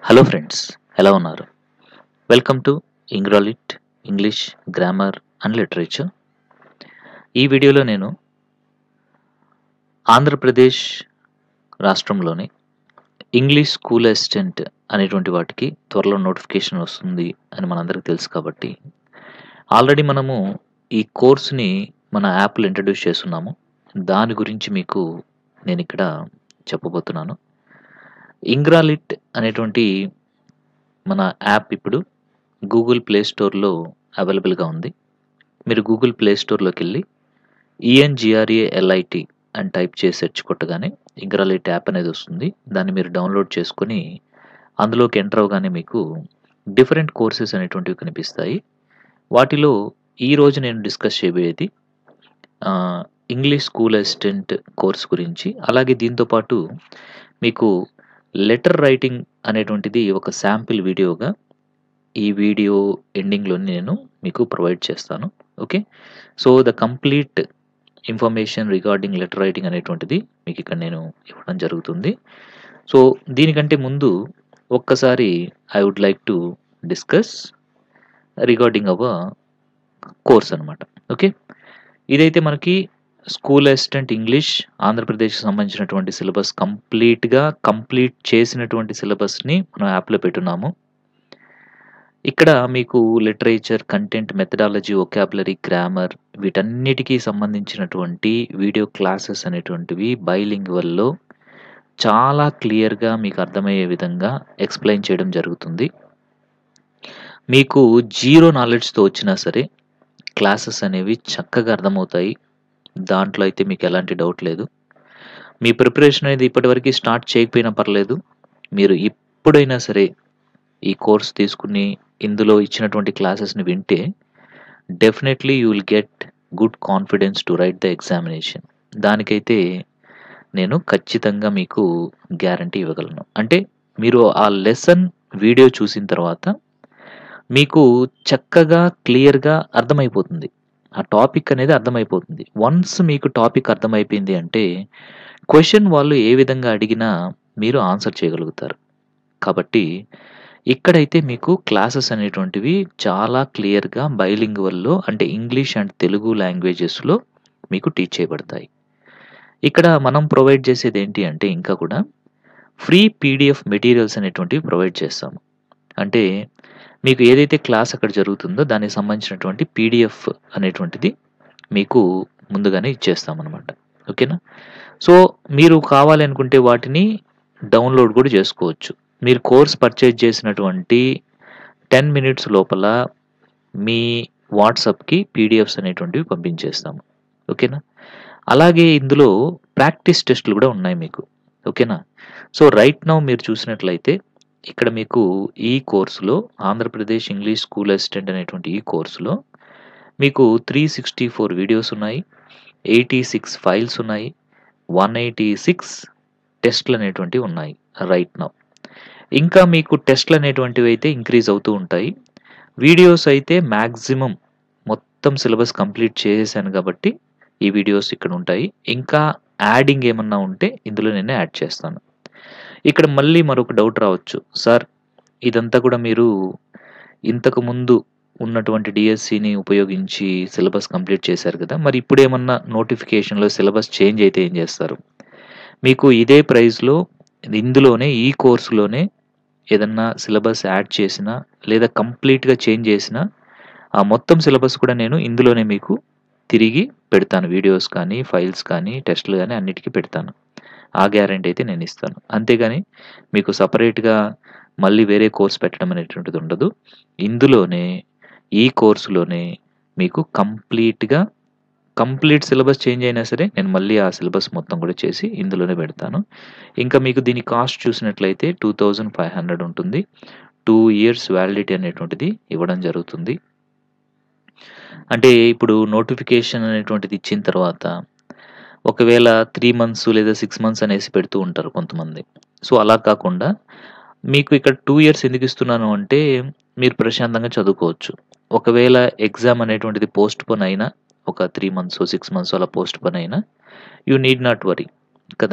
Hello friends ఎలా ఉన్నారు welcome to Engralit English grammar and literature ఈ వీడియోలో నేను ఆంధ్రప్రదేశ్ రాష్ట్రంలోని ఇంగ్లీష్ స్కూల్ అసిస్టెంట్ అనేటువంటి వాటికి త్వరలో నోటిఫికేషన్ వస్తుంది అని మనందరికీ తెలుసు కాబట్టి ఆల్రెడీ మనము ఈ కోర్సుని మన యాప్లో ఇంట్రడ్యూస్ చేస్తున్నాము దాని గురించి మీకు నేను ఇక్కడ చెప్పబోతున్నాను ఇంగ్రాలిట్ అనేటువంటి మన యాప్ ఇప్పుడు గూగుల్ ప్లే స్టోర్లో అవైలబుల్గా ఉంది మీరు గూగుల్ ప్లే స్టోర్లోకి వెళ్ళి ఈఎన్జిఆర్ఏ ఎల్ఐటి అని టైప్ చేసి సెర్చ్ కొట్టగానే ఇంగ్రాలిట్ యాప్ అనేది వస్తుంది దాన్ని మీరు డౌన్లోడ్ చేసుకొని అందులోకి ఎంటర్ అవగానే మీకు డిఫరెంట్ కోర్సెస్ అనేటువంటివి కనిపిస్తాయి వాటిలో ఈరోజు నేను డిస్కస్ చేయబోయేది ఆ, ఇంగ్లీష్ స్కూల్ అసిస్టెంట్ కోర్స్ గురించి అలాగే దీంతోపాటు మీకు లెటర్ రైటింగ్ అనేటువంటిది ఒక శాంపిల్ వీడియోగా ఈ వీడియో ఎండింగ్లో నేను మీకు ప్రొవైడ్ చేస్తాను okay so the complete information regarding letter writing అనేటువంటిది మీకు ఇక్కడ నేను ఇవ్వడం జరుగుతుంది సో దీనికంటే ముందు ఒక్కసారి I would like to discuss regarding our course అనమాట ఓకే ఇదైతే మనకి స్కూల్ అసిస్టెంట్ ఇంగ్లీష్ ఆంధ్రప్రదేశ్కి సంబంధించినటువంటి సిలబస్ కంప్లీట్గా కంప్లీట్ చేసినటువంటి సిలబస్ని మనం యాప్లో పెట్టున్నాము ఇక్కడ మీకు literature content methodology vocabulary grammar వీటన్నిటికీ సంబంధించినటువంటి వీడియో క్లాసెస్ అనేటువంటివి బైలింగ్వల్లో చాలా క్లియర్గా మీకు అర్థమయ్యే విధంగా ఎక్స్ప్లెయిన్ చేయడం జరుగుతుంది మీకు జీరో నాలెడ్జ్తో వచ్చినా సరే క్లాసెస్ అనేవి చక్కగా అర్థమవుతాయి దాంట్లో అయితే మీకు ఎలాంటి డౌట్ లేదు మీ ప్రిపరేషన్ అనేది ఇప్పటివరకు స్టార్ట్ చేయకపోయినా పర్లేదు మీరు ఎప్పుడైనా సరే ఈ కోర్స్ తీసుకుని ఇందులో ఇచ్చినటువంటి క్లాసెస్ని వింటే definitely you will get good confidence to write the examination దానికైతే నేను ఖచ్చితంగా మీకు గ్యారంటీ ఇవ్వగలను అంటే మీరు ఆ లెసన్ వీడియో చూసిన తర్వాత మీకు చక్కగా క్లియర్గా అర్థమైపోతుంది ఆ టాపిక్ అనేది అర్థమైపోతుంది వన్స్ మీకు టాపిక్ అర్థమైపోయింది అంటే క్వశ్చన్ వాళ్ళు ఏ విధంగా అడిగినా మీరు ఆన్సర్ చేయగలుగుతారు కాబట్టి ఇక్కడైతే మీకు క్లాసెస్ అనేటువంటివి చాలా క్లియర్గా బైలింగ్వల్లో అంటే ఇంగ్లీష్ అండ్ తెలుగు లాంగ్వేజెస్లో మీకు టీచ్ చేయబడతాయి ఇక్కడ మనం ప్రొవైడ్ చేసేది ఏంటి అంటే ఇంకా కూడా ఫ్రీ పీడిఎఫ్ మెటీరియల్స్ అనేటువంటివి ప్రొవైడ్ చేస్తాము అంటే మీకు ఏదైతే క్లాస్ అక్కడ జరుగుతుందో దానికి సంబంధించినటువంటి పీడిఎఫ్ అనేటువంటిది మీకు ముందుగానే ఇచ్చేస్తామన్నమాట ఓకేనా సో మీరు కావాలి అనుకుంటే వాటిని డౌన్లోడ్ కూడా చేసుకోవచ్చు మీరు కోర్స్ పర్చేజ్ చేసినటువంటి టెన్ మినిట్స్ లోపల మీ వాట్సాప్కి పీడిఎఫ్స్ అనేటువంటివి పంపించేస్తాము ఓకేనా అలాగే ఇందులో ప్రాక్టీస్ టెస్టులు కూడా ఉన్నాయి మీకు ఓకేనా సో రైట్ నౌ మీరు చూసినట్లయితే ఇక్కడ మీకు ఈ కోర్సులో ఆంధ్రప్రదేశ్ ఇంగ్లీష్ స్కూల్ అసిస్టెంట్ అనేటువంటి ఈ కోర్సులో మీకు త్రీ సిక్స్టీ ఫోర్ వీడియోస్ ఉన్నాయి ఎయిటీ సిక్స్ ఫైల్స్ ఉన్నాయి వన్ ఎయిటీ సిక్స్ టెస్ట్లు అనేటువంటివి ఉన్నాయి రైట్ నౌ ఇంకా మీకు టెస్ట్లు అనేటువంటివి అయితే ఇంక్రీజ్ అవుతూ ఉంటాయి వీడియోస్ అయితే మ్యాక్సిమం మొత్తం సిలబస్ కంప్లీట్ చేసేసాను కాబట్టి ఈ వీడియోస్ ఇక్కడ ఉంటాయి ఇంకా యాడింగ్ ఏమన్నా ఉంటే ఇందులో నేను యాడ్ చేస్తాను ఇక్కడ మళ్ళీ మరొక డౌట్ రావచ్చు సార్ ఇదంతా కూడా మీరు ఇంతకు ముందు ఉన్నటువంటి డిఎస్సిని ఉపయోగించి సిలబస్ కంప్లీట్ చేశారు కదా మరి ఇప్పుడు ఏమన్నా నోటిఫికేషన్లో సిలబస్ చేంజ్ అయితే ఏం చేస్తారు మీకు ఇదే ప్రైస్లో ఇందులోనే ఈ కోర్సులోనే ఏదన్నా సిలబస్ యాడ్ చేసినా లేదా కంప్లీట్గా చేంజ్ చేసినా ఆ మొత్తం సిలబస్ కూడా నేను ఇందులోనే మీకు తిరిగి పెడతాను వీడియోస్ కానీ ఫైల్స్ కానీ టెస్ట్లు కానీ అన్నిటికీ పెడతాను ఆ గ్యారంటీ అయితే నేను ఇస్తాను అంతేగాని మీకు సపరేట్గా మళ్ళీ వేరే కోర్స్ పెట్టడం అనేటువంటిది ఉండదు ఇందులోనే ఈ కోర్సులోనే మీకు కంప్లీట్గా కంప్లీట్ సిలబస్ చేంజ్ అయినా సరే నేను మళ్ళీ ఆ సిలబస్ మొత్తం కూడా చేసి ఇందులోనే పెడతాను ఇంకా మీకు దీని కాస్ట్ చూసినట్లయితే టూ థౌజండ్ ఫైవ్ హండ్రెడ్ ఉంటుంది టూ ఇయర్స్ వ్యాలిడిటీ అనేటువంటిది ఇవ్వడం జరుగుతుంది అంటే ఇప్పుడు నోటిఫికేషన్ అనేటువంటిది ఇచ్చిన తర్వాత ఒకవేళ త్రీ మంత్స్ లేదా సిక్స్ మంత్స్ అనేసి పెడుతూ ఉంటారు కొంతమంది సో అలా కాకుండా మీకు ఇక్కడ టూ ఇయర్స్ ఎందుకు ఇస్తున్నాను అంటే మీరు ప్రశాంతంగా చదువుకోవచ్చు ఒకవేళ ఎగ్జామ్ అనేటువంటిది పోస్ట్ పోన్ అయినా ఒక త్రీ మంత్స్ సిక్స్ మంత్స్ అలా పోస్ట్ పోన్ అయినా యూ నీడ్ నాట్ వరీ కదా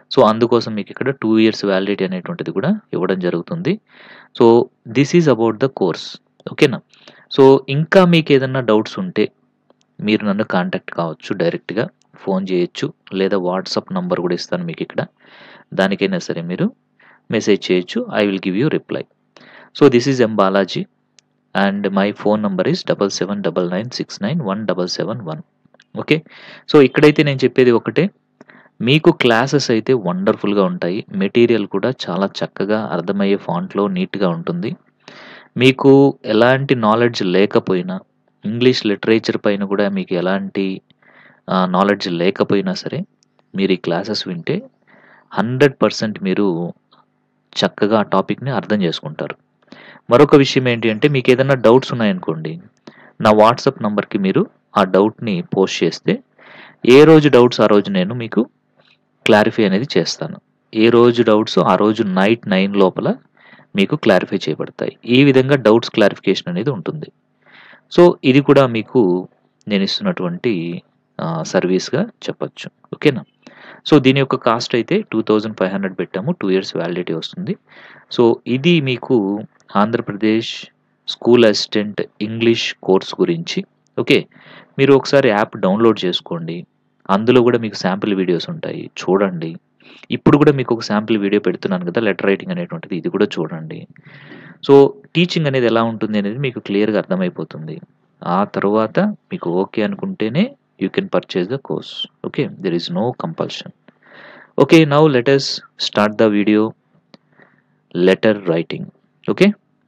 సో అందుకోసం మీకు ఇక్కడ టూ ఇయర్స్ వ్యాలిడిటీ అనేటువంటిది కూడా ఇవ్వడం జరుగుతుంది so this is about the course ఓకేనా సో ఇంకా మీకు ఏదన్నా డౌట్స్ ఉంటే మీరు నన్ను కాంటాక్ట్ కావచ్చు డైరెక్ట్గా ఫోన్ చేయొచ్చు లేదా వాట్సాప్ నంబర్ కూడా ఇస్తాను మీకు ఇక్కడ దానికైనా సరే మీరు మెసేజ్ చేయొచ్చు I will give you reply so this is M Balaji and my phone number is double seven double nine six nine one double seven one okay so ఇక్కడైతే నేను చెప్పేది ఒకటే మీకు క్లాసెస్ అయితే వండర్ఫుల్గా ఉంటాయి మెటీరియల్ కూడా చాలా చక్కగా అర్థమయ్యే ఫాంట్లో నీట్గా ఉంటుంది మీకు ఎలాంటి నాలెడ్జ్ లేకపోయినా ఇంగ్లీష్ లిటరేచర్ పైన కూడా మీకు ఎలాంటి నాలెడ్జ్ లేకపోయినా సరే మీరు ఈ క్లాసెస్ వింటే హండ్రెడ్ పర్సెంట్ మీరు చక్కగా ఆ టాపిక్ని అర్థం చేసుకుంటారు మరొక విషయం ఏంటి అంటే మీకు ఏదైనా డౌట్స్ ఉన్నాయనుకోండి నా వాట్సాప్ నంబర్కి మీరు ఆ డౌట్ని పోస్ట్ చేస్తే ఏ రోజు డౌట్స్ ఆ రోజు నేను మీకు క్లారిఫై అనేది చేస్తాను ఏ రోజు డౌట్స్ ఆ రోజు నైట్ నైన్ లోపల మీకు క్లారిఫై చేయబడతాయి ఈ విధంగా డౌట్స్ క్లారిఫికేషన్ అనేది ఉంటుంది సో ఇది కూడా మీకు నేను ఇస్తున్నటువంటి సర్వీస్గా చెప్పచ్చు ఓకేనా సో దీని యొక్క కాస్ట్ అయితే టూ థౌజండ్ ఫైవ్ హండ్రెడ్ పెట్టాము టూ ఇయర్స్ వ్యాలిడిటీ వస్తుంది సో ఇది మీకు Andhra Pradesh school assistant English course గురించి ఓకే మీరు ఒకసారి యాప్ డౌన్లోడ్ చేసుకోండి అందులో కూడా మీకు శాంపిల్ వీడియోస్ ఉంటాయి చూడండి ఇప్పుడు కూడా మీకు ఒక శాంపిల్ వీడియో పెడుతున్నాను కదా లెటర్ రైటింగ్ అనేటువంటిది ఇది కూడా చూడండి సో టీచింగ్ అనేది ఎలా ఉంటుంది అనేది మీకు క్లియర్గా అర్థమైపోతుంది ఆ తర్వాత మీకు ఓకే అనుకుంటేనే you can purchase the course okay there is no compulsion okay now let us start the video letter writing okay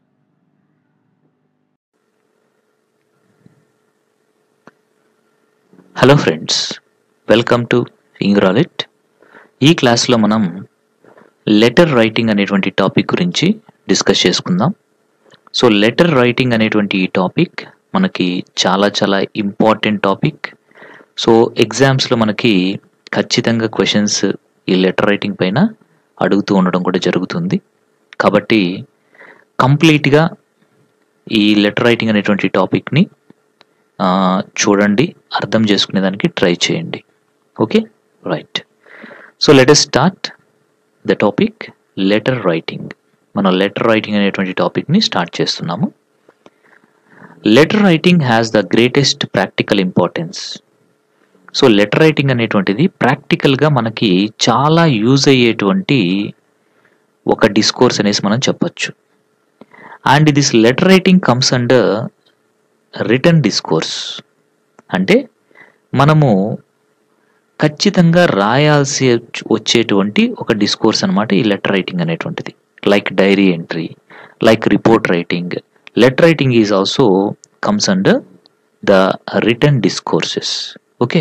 hello friends welcome to Engralit ఈ క్లాస్లో మనం లెటర్ రైటింగ్ అనేటువంటి టాపిక్ గురించి డిస్కస్ చేసుకుందాం సో లెటర్ రైటింగ్ అనేటువంటి ఈ topic మనకి చాలా చాలా ఇంపార్టెంట్ టాపిక్ సో ఎగ్జామ్స్లో మనకి ఖచ్చితంగా క్వశ్చన్స్ ఈ లెటర్ రైటింగ్ పైన అడుగుతూ ఉండడం కూడా జరుగుతుంది కాబట్టి కంప్లీట్గా ఈ లెటర్ రైటింగ్ అనేటువంటి టాపిక్ని ఆ, చూడండి అర్థం చేసుకునేదానికి ట్రై చేయండి okay right so let us start the topic letter writing మనం లెటర్ రైటింగ్ అనేటువంటి టాపిక్ని స్టార్ట్ చేస్తున్నాము letter writing has the greatest practical importance so letter writing అనేటువంటిది ప్రాక్టికల్గా మనకి చాలా యూజ్ అయ్యేటువంటి ఒక డిస్కోర్స్ అనేసి మనం చెప్పొచ్చు and this letter writing comes under written discourse అంటే మనము ఖచ్చితంగా రాయాల్సి వచ్చేటువంటి ఒక డిస్కోర్స్ అన్నమాట ఈ లెటర్ రైటింగ్ అనేటువంటిది like diary entry like report writing letter writing is also comes under the written discourses okay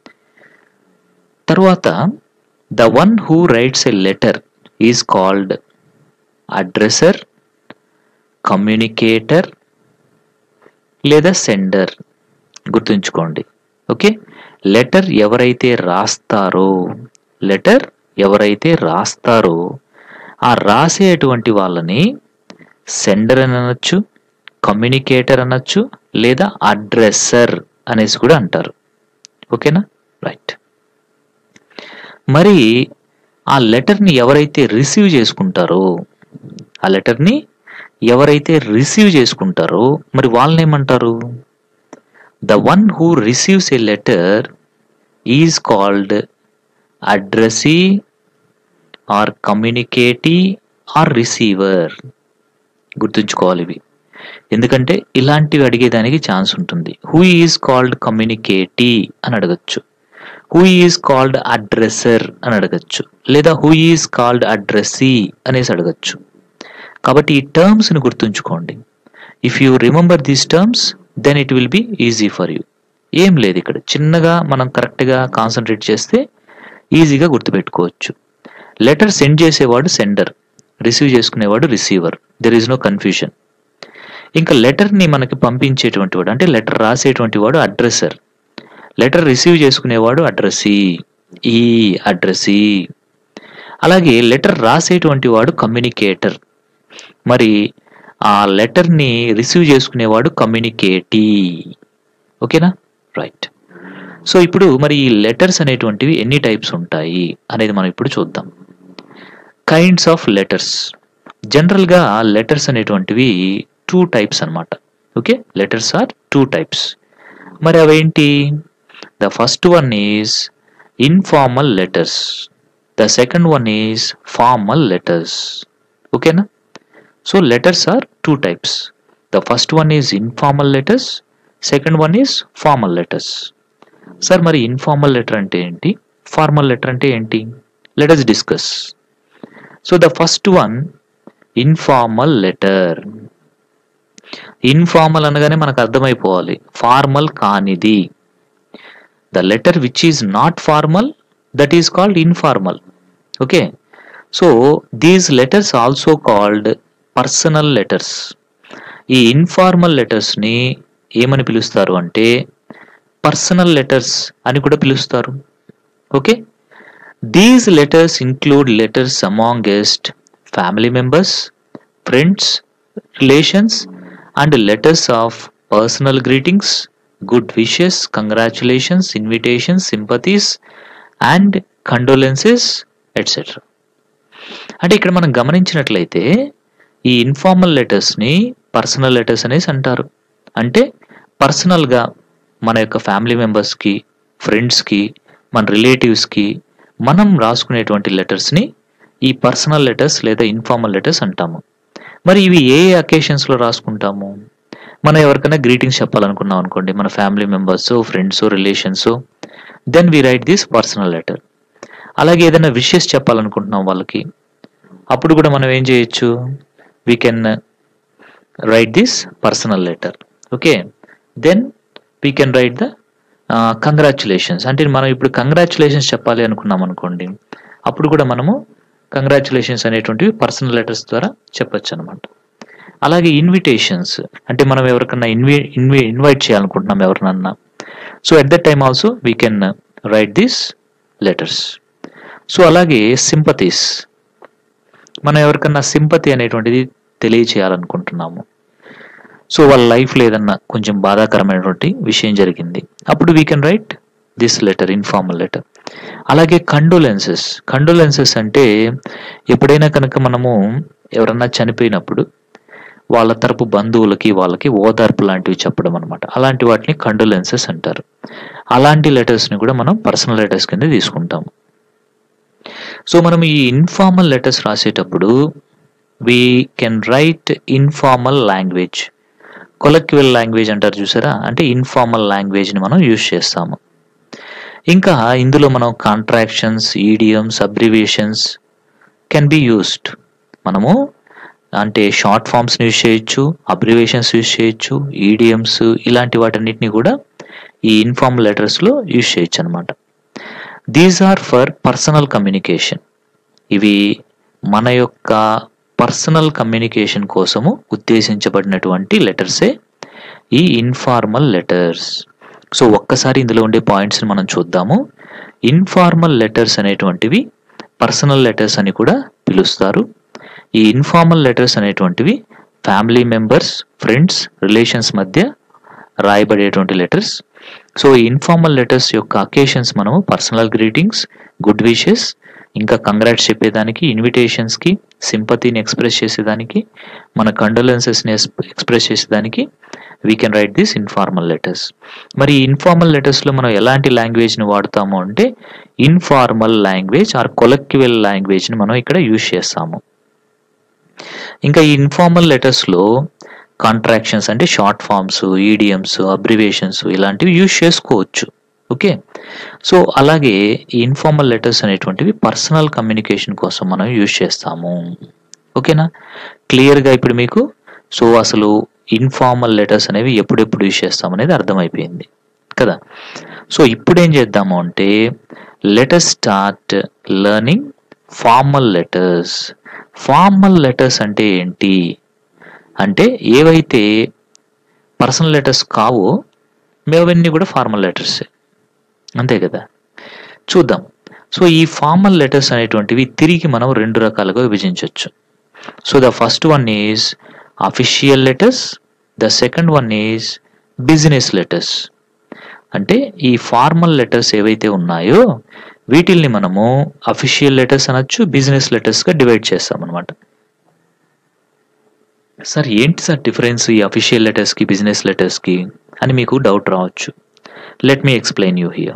తర్వాత the one who writes a letter is called addresser communicator లేదా సెండర్ గుర్తుంచుకోండి ఓకే లెటర్ ఎవరైతే రాస్తారో letter ఎవరైతే రాస్తారో ఆ రాసేటువంటి వాళ్ళని sender అని అనొచ్చు కమ్యూనికేటర్ అనొచ్చు లేదా అడ్రస్సర్ అనేసి కూడా అంటారు ఓకేనా రైట్ మరి ఆ లెటర్ని ఎవరైతే రిసీవ్ చేసుకుంటారో ఆ లెటర్ని ఎవరైతే రిసీవ్ చేసుకుంటారో మరి వాళ్ళని ఏమంటారు the one who receives a letter is called addressee or communicatee or receiver గుర్తుంచుకోవాలి ఇవి ఎందుకంటే ఇలాంటివి అడిగేదానికి ఛాన్స్ ఉంటుంది హూ ఈజ్ కాల్డ్ కమ్యూనికేటీ అని అడగచ్చు హూ ఈజ్ కాల్డ్ అడ్రస్సర్ అని అడగచ్చు లేదా హూ ఈజ్ కాల్డ్ అడ్రస్సీ అనేసి అడగచ్చు కాబట్టి ఈ టర్మ్స్ని గుర్తుంచుకోండి if you remember these terms then it will be easy for you ఏం లేదు ఇక్కడ చిన్నగా మనం కరెక్ట్గా కాన్సన్ట్రేట్ చేస్తే ఈజీగా గుర్తుపెట్టుకోవచ్చు లెటర్ సెండ్ చేసేవాడు సెండర్ రిసీవ్ చేసుకునేవాడు receiver there is no confusion ఇంకా లెటర్ని మనకి పంపించేటువంటి వాడు అంటే లెటర్ రాసేటువంటి వాడు అడ్రస్సర్ లెటర్ రిసీవ్ చేసుకునేవాడు అడ్రస్సీ ఈ అడ్రస్సీ అలాగే లెటర్ రాసేటువంటి వాడు కమ్యూనికేటర్ మరి ఆ లెటర్ని రిసీవ్ చేసుకునేవాడు కమ్యూనికేటీ ఓకేనా రైట్ సో ఇప్పుడు మరి ఈ లెటర్స్ అనేటువంటివి ఎన్ని టైప్స్ ఉంటాయి అనేది మనం ఇప్పుడు చూద్దాం కైండ్స్ ఆఫ్ లెటర్స్ జనరల్గా లెటర్స్ అనేటువంటివి టూ టైప్స్ అన్నమాట okay letters are two types మరి అవేంటి the first one is informal letters the second one is formal letters ఓకేనా so letters are two types the first one is informal letters second one is formal letters sir మరి informal letter అంటే ఏంటి formal letter అంటే ఏంటి let us discuss so the first one informal letter informal అనగానే మనకు అర్థమైపోవాలి formal కానిది the letter which is not formal that is called informal okay so these letters also called personal letters ఈ informal లెటర్స్ని ఏమని పిలుస్తారు అంటే పర్సనల్ లెటర్స్ అని కూడా పిలుస్తారు okay these letters include letters among guest family members friends relations and letters of personal greetings good wishes congratulations invitations sympathies and condolences etcetera అంటే ఇక్కడ మనం గమనించినట్లయితే ఈ ఇన్ఫార్మల్ లెటర్స్ని పర్సనల్ లెటర్స్ అనేసి అంటారు అంటే పర్సనల్గా మన యొక్క ఫ్యామిలీ మెంబర్స్కి ఫ్రెండ్స్కి మన రిలేటివ్స్కి మనం రాసుకునేటువంటి లెటర్స్ని ఈ పర్సనల్ లెటర్స్ లేదా ఇన్ఫార్మల్ లెటర్స్ అంటాము మరి ఇవి ఏ ఏ అకేషన్స్లో రాసుకుంటాము మనం ఎవరికైనా గ్రీటింగ్స్ చెప్పాలనుకున్నాం అనుకోండి మన family members friends relations then we write this personal letter అలాగే ఏదైనా విషెస్ చెప్పాలనుకుంటున్నాం వాళ్ళకి అప్పుడు కూడా మనం ఏం చేయొచ్చు we can write this personal letter okay then we can write the congratulations అంటే మనం ఇప్పుడు కంగ్రాచులేషన్స్ చెప్పాలి అనుకున్నాం అనుకోండి అప్పుడు కూడా మనము కంగ్రాచులేషన్స్ అనేటువంటివి పర్సనల్ లెటర్స్ ద్వారా చెప్పొచ్చు అనమాట అలాగే ఇన్విటేషన్స్ అంటే మనం ఎవరికన్నా ఇన్వి ఇన్వి ఇన్వైట్ చేయాలనుకుంటున్నాం ఎవరినన్నా so at that time also we can write these letters so అలాగే సింపతీస్ మనం ఎవరికన్నా సింపతి అనేటువంటిది తెలియచేయాలనుకుంటున్నాము సో వాళ్ళ లైఫ్లో ఏదన్నా కొంచెం బాధాకరమైనటువంటి విషయం జరిగింది అప్పుడు we can write this letter informal letter అలాగే కండోలెన్సెస్ కండోలెన్సెస్ అంటే ఎప్పుడైనా కనుక మనము ఎవరన్నా చనిపోయినప్పుడు వాళ్ళ తరపు బంధువులకి వాళ్ళకి ఓదార్పు లాంటివి చెప్పడం అనమాట అలాంటి వాటిని కండోలెన్సెస్ అంటారు అలాంటి లెటర్స్ని కూడా మనం పర్సనల్ లెటర్స్ కింద తీసుకుంటాము సో మనం ఈ ఇన్ఫార్మల్ లెటర్స్ రాసేటప్పుడు we can write informal language colloquial language అంటారు చూసారా అంటే ఇన్ఫార్మల్ లాంగ్వేజ్ని మనం యూజ్ చేస్తాము ఇంకా ఇందులో మనం contractions idioms abbreviations can be used మనము అంటే షార్ట్ ఫామ్స్ని యూజ్ చేయొచ్చు అబ్రివేషన్స్ యూజ్ చేయొచ్చు ఈడియమ్స్ ఇలాంటి వాటన్నిటిని కూడా ఈ ఇన్ఫార్మల్ లెటర్స్లో యూజ్ చేయొచ్చు అనమాట these are for personal communication ఇవి మన యొక్క పర్సనల్ కమ్యూనికేషన్ కోసము ఉద్దేశించబడినటువంటి లెటర్సే ఈ ఇన్ఫార్మల్ లెటర్స్ సో ఒక్కసారి ఇందులో ఉండే పాయింట్స్ని మనం చూద్దాము ఇన్ఫార్మల్ లెటర్స్ అనేటువంటివి పర్సనల్ లెటర్స్ అని కూడా పిలుస్తారు ఈ ఇన్ఫార్మల్ లెటర్స్ అనేటువంటివి ఫ్యామిలీ మెంబర్స్ ఫ్రెండ్స్ రిలేషన్స్ మధ్య రాయబడేటువంటి లెటర్స్ సో ఈ ఇన్ఫార్మల్ లెటర్స్ యొక్క అకేషన్స్ మనము పర్సనల్ గ్రీటింగ్స్ గుడ్ విషెస్ ఇంకా కంగ్రాట్స్ చెప్పేదానికి ఇన్విటేషన్స్కి సింపతిని ఎక్స్ప్రెస్ చేసేదానికి మన కండోలెన్సెస్ని ఎక్స్ప్రెస్ చేసేదానికి we can write this informal letters మరి ఈ ఇన్ఫార్మల్ లెటర్స్లో మనం ఎలాంటి లాంగ్వేజ్ని వాడతాము అంటే ఇన్ఫార్మల్ లాంగ్వేజ్ ఆర్ కొలెక్టివల్ లాంగ్వేజ్ని మనం ఇక్కడ యూజ్ చేస్తాము ఇంకా ఈ ఇన్ఫార్మల్ లెటర్స్లో కాంట్రాక్షన్స్ అంటే షార్ట్ ఫామ్స్ ఈడియమ్స్ అబ్రివేషన్స్ ఇలాంటివి యూజ్ చేసుకోవచ్చు ఓకే సో అలాగే ఈ ఇన్ఫార్మల్ లెటర్స్ అనేటువంటివి పర్సనల్ కమ్యూనికేషన్ కోసం మనం యూజ్ చేస్తాము ఓకేనా క్లియర్గా ఇప్పుడు మీకు సో అసలు ఇన్ఫార్మల్ లెటర్స్ అనేవి ఎప్పుడెప్పుడు యూజ్ చేస్తాం అనేది అర్థమైపోయింది కదా సో ఇప్పుడు ఏం చేద్దాము అంటే letter start learning formal letters formal letters అంటే ఏంటి అంటే ఏవైతే పర్సనల్ లెటర్స్ కావో మేవన్నీ కూడా ఫార్మల్ లెటర్స్ అంతే కదా చూద్దాం సో ఈ ఫార్మల్ లెటర్స్ అనేటువంటివి తిరిగి మనం రెండు రకాలుగా విభజించవచ్చు so the first one is official letters the second one is business letters అంటే ఈ ఫార్మల్ లెటర్స్ ఏవైతే ఉన్నాయో వీటిల్ని మనము అఫీషియల్ లెటర్స్ అనొచ్చు బిజినెస్ లెటర్స్గా డివైడ్ చేస్తాం అనమాట సార్ ఏంటి సార్ డిఫరెన్స్ ఈ అఫీషియల్ లెటర్స్కి బిజినెస్ లెటర్స్కి అని మీకు డౌట్ రావచ్చు let me explain you here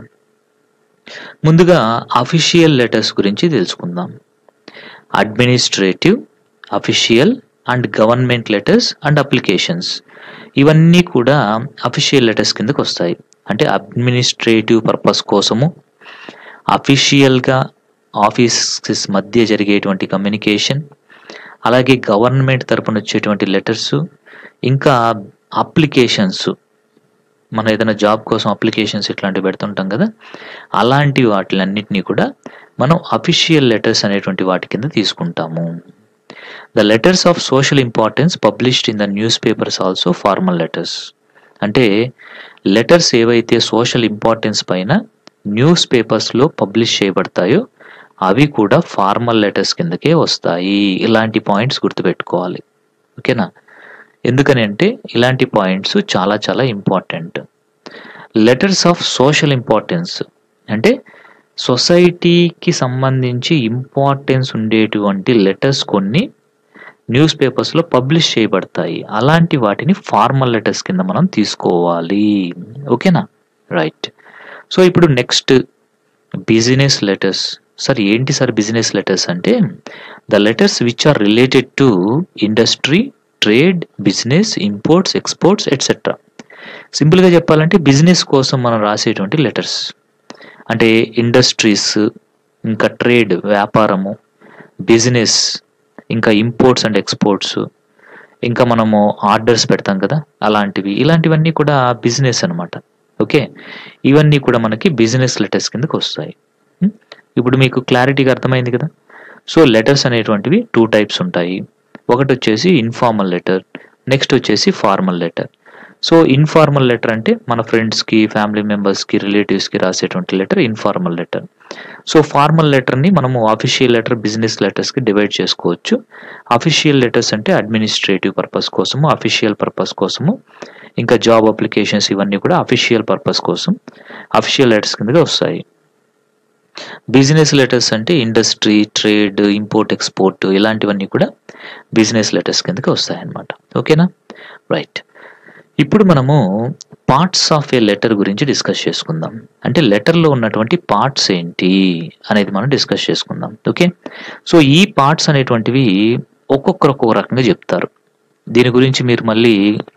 ముందుగా అఫీషియల్ లెటర్స్ గురించి తెలుసుకుందాం administrative official and government letters and applications ఇవన్నీ కూడా అఫీషియల్ లెటర్స్ కిందకు వస్తాయి అంటే అడ్మినిస్ట్రేటివ్ పర్పస్ కోసము అఫీషియల్గా ఆఫీసెస్ మధ్య జరిగేటువంటి కమ్యూనికేషన్ అలాగే గవర్నమెంట్ తరపున వచ్చేటువంటి లెటర్స్ ఇంకా అప్లికేషన్స్ మనం ఏదైనా జాబ్ కోసం అప్లికేషన్స్ ఇట్లాంటివి పెడుతుంటాం కదా అలాంటి వాటిలన్నిటినీ కూడా మనం అఫీషియల్ లెటర్స్ అనేటువంటి వాటి కింద తీసుకుంటాము the letters of social importance published in the newspapers also formal letters అంటే లెటర్స్ ఏవైతే సోషల్ ఇంపార్టెన్స్ పైన న్యూస్ పేపర్స్లో పబ్లిష్ చేయబడతాయో అవి కూడా ఫార్మల్ లెటర్స్ కిందకే వస్తాయి ఇలాంటి పాయింట్స్ గుర్తుపెట్టుకోవాలి ఓకేనా ఎందుకని అంటే ఇలాంటి పాయింట్స్ చాలా చాలా important letters of social importance అంటే సొసైటీకి సంబంధించి ఇంపార్టెన్స్ ఉండేటువంటి లెటర్స్ కొన్ని న్యూస్ పేపర్స్లో పబ్లిష్ చేయబడతాయి అలాంటి వాటిని ఫార్మల్ లెటర్స్ కింద మనం తీసుకోవాలి ఓకేనా రైట్ సో ఇప్పుడు నెక్స్ట్ బిజినెస్ లెటర్స్ సార్ ఏంటి సార్ బిజినెస్ లెటర్స్ అంటే the letters which are related to industry trade business imports exports etcetera సింపుల్గా చెప్పాలంటే బిజినెస్ కోసం మనం రాసేటువంటి లెటర్స్ అంటే ఇండస్ట్రీస్ ఇంకా ట్రేడ్ వ్యాపారము బిజినెస్ ఇంకా ఇంపోర్ట్స్ అండ్ ఎక్స్పోర్ట్స్ ఇంకా మనము ఆర్డర్స్ పెడతాం కదా అలాంటివి ఇలాంటివన్నీ కూడా బిజినెస్ అనమాట ఓకే ఇవన్నీ కూడా మనకి బిజినెస్ లెటర్స్ కిందకి వస్తాయి ఉం? ఇప్పుడు మీకు క్లారిటీగా అర్థమైంది కదా సో లెటర్స్ అనేటువంటివి టూ టైప్స్ ఉంటాయి ఒకటి వచ్చేసి ఇన్ఫార్మల్ లెటర్ నెక్స్ట్ వచ్చేసి formal letter so informal letter అంటే మన ఫ్రెండ్స్కి ఫ్యామిలీ మెంబర్స్కి రిలేటివ్స్కి రాసేటువంటి letter informal letter so formal లెటర్ని మనము అఫీషియల్ లెటర్ బిజినెస్ లెటర్స్కి డివైడ్ చేసుకోవచ్చు అఫీషియల్ లెటర్స్ అంటే అడ్మినిస్ట్రేటివ్ పర్పస్ కోసము అఫీషియల్ పర్పస్ కోసము ఇంకా జాబ్ అప్లికేషన్స్ ఇవన్నీ కూడా అఫీషియల్ పర్పస్ కోసం అఫీషియల్ లెటర్స్ కిందగా వస్తాయి బిజినెస్ లెటర్స్ అంటే ఇండస్ట్రీ ట్రేడ్ ఇంపోర్ట్ ఎక్స్పోర్ట్ ఇలాంటివన్నీ కూడా బిజినెస్ లెటర్స్ కిందకి వస్తాయి అన్నమాట ఓకేనా రైట్ ఇప్పుడు మనము పార్ట్స్ ఆఫ్ ఏ లెటర్ గురించి డిస్కస్ చేసుకుందాం అంటే లెటర్లో ఉన్నటువంటి పార్ట్స్ ఏంటి అనేది మనం డిస్కస్ చేసుకుందాం ఓకే సో ఈ పార్ట్స్ అనేటువంటివి ఒక్కొక్కరు ఒక్కొక్క రకంగా చెప్తారు దీని గురించి మీరు మళ్ళీ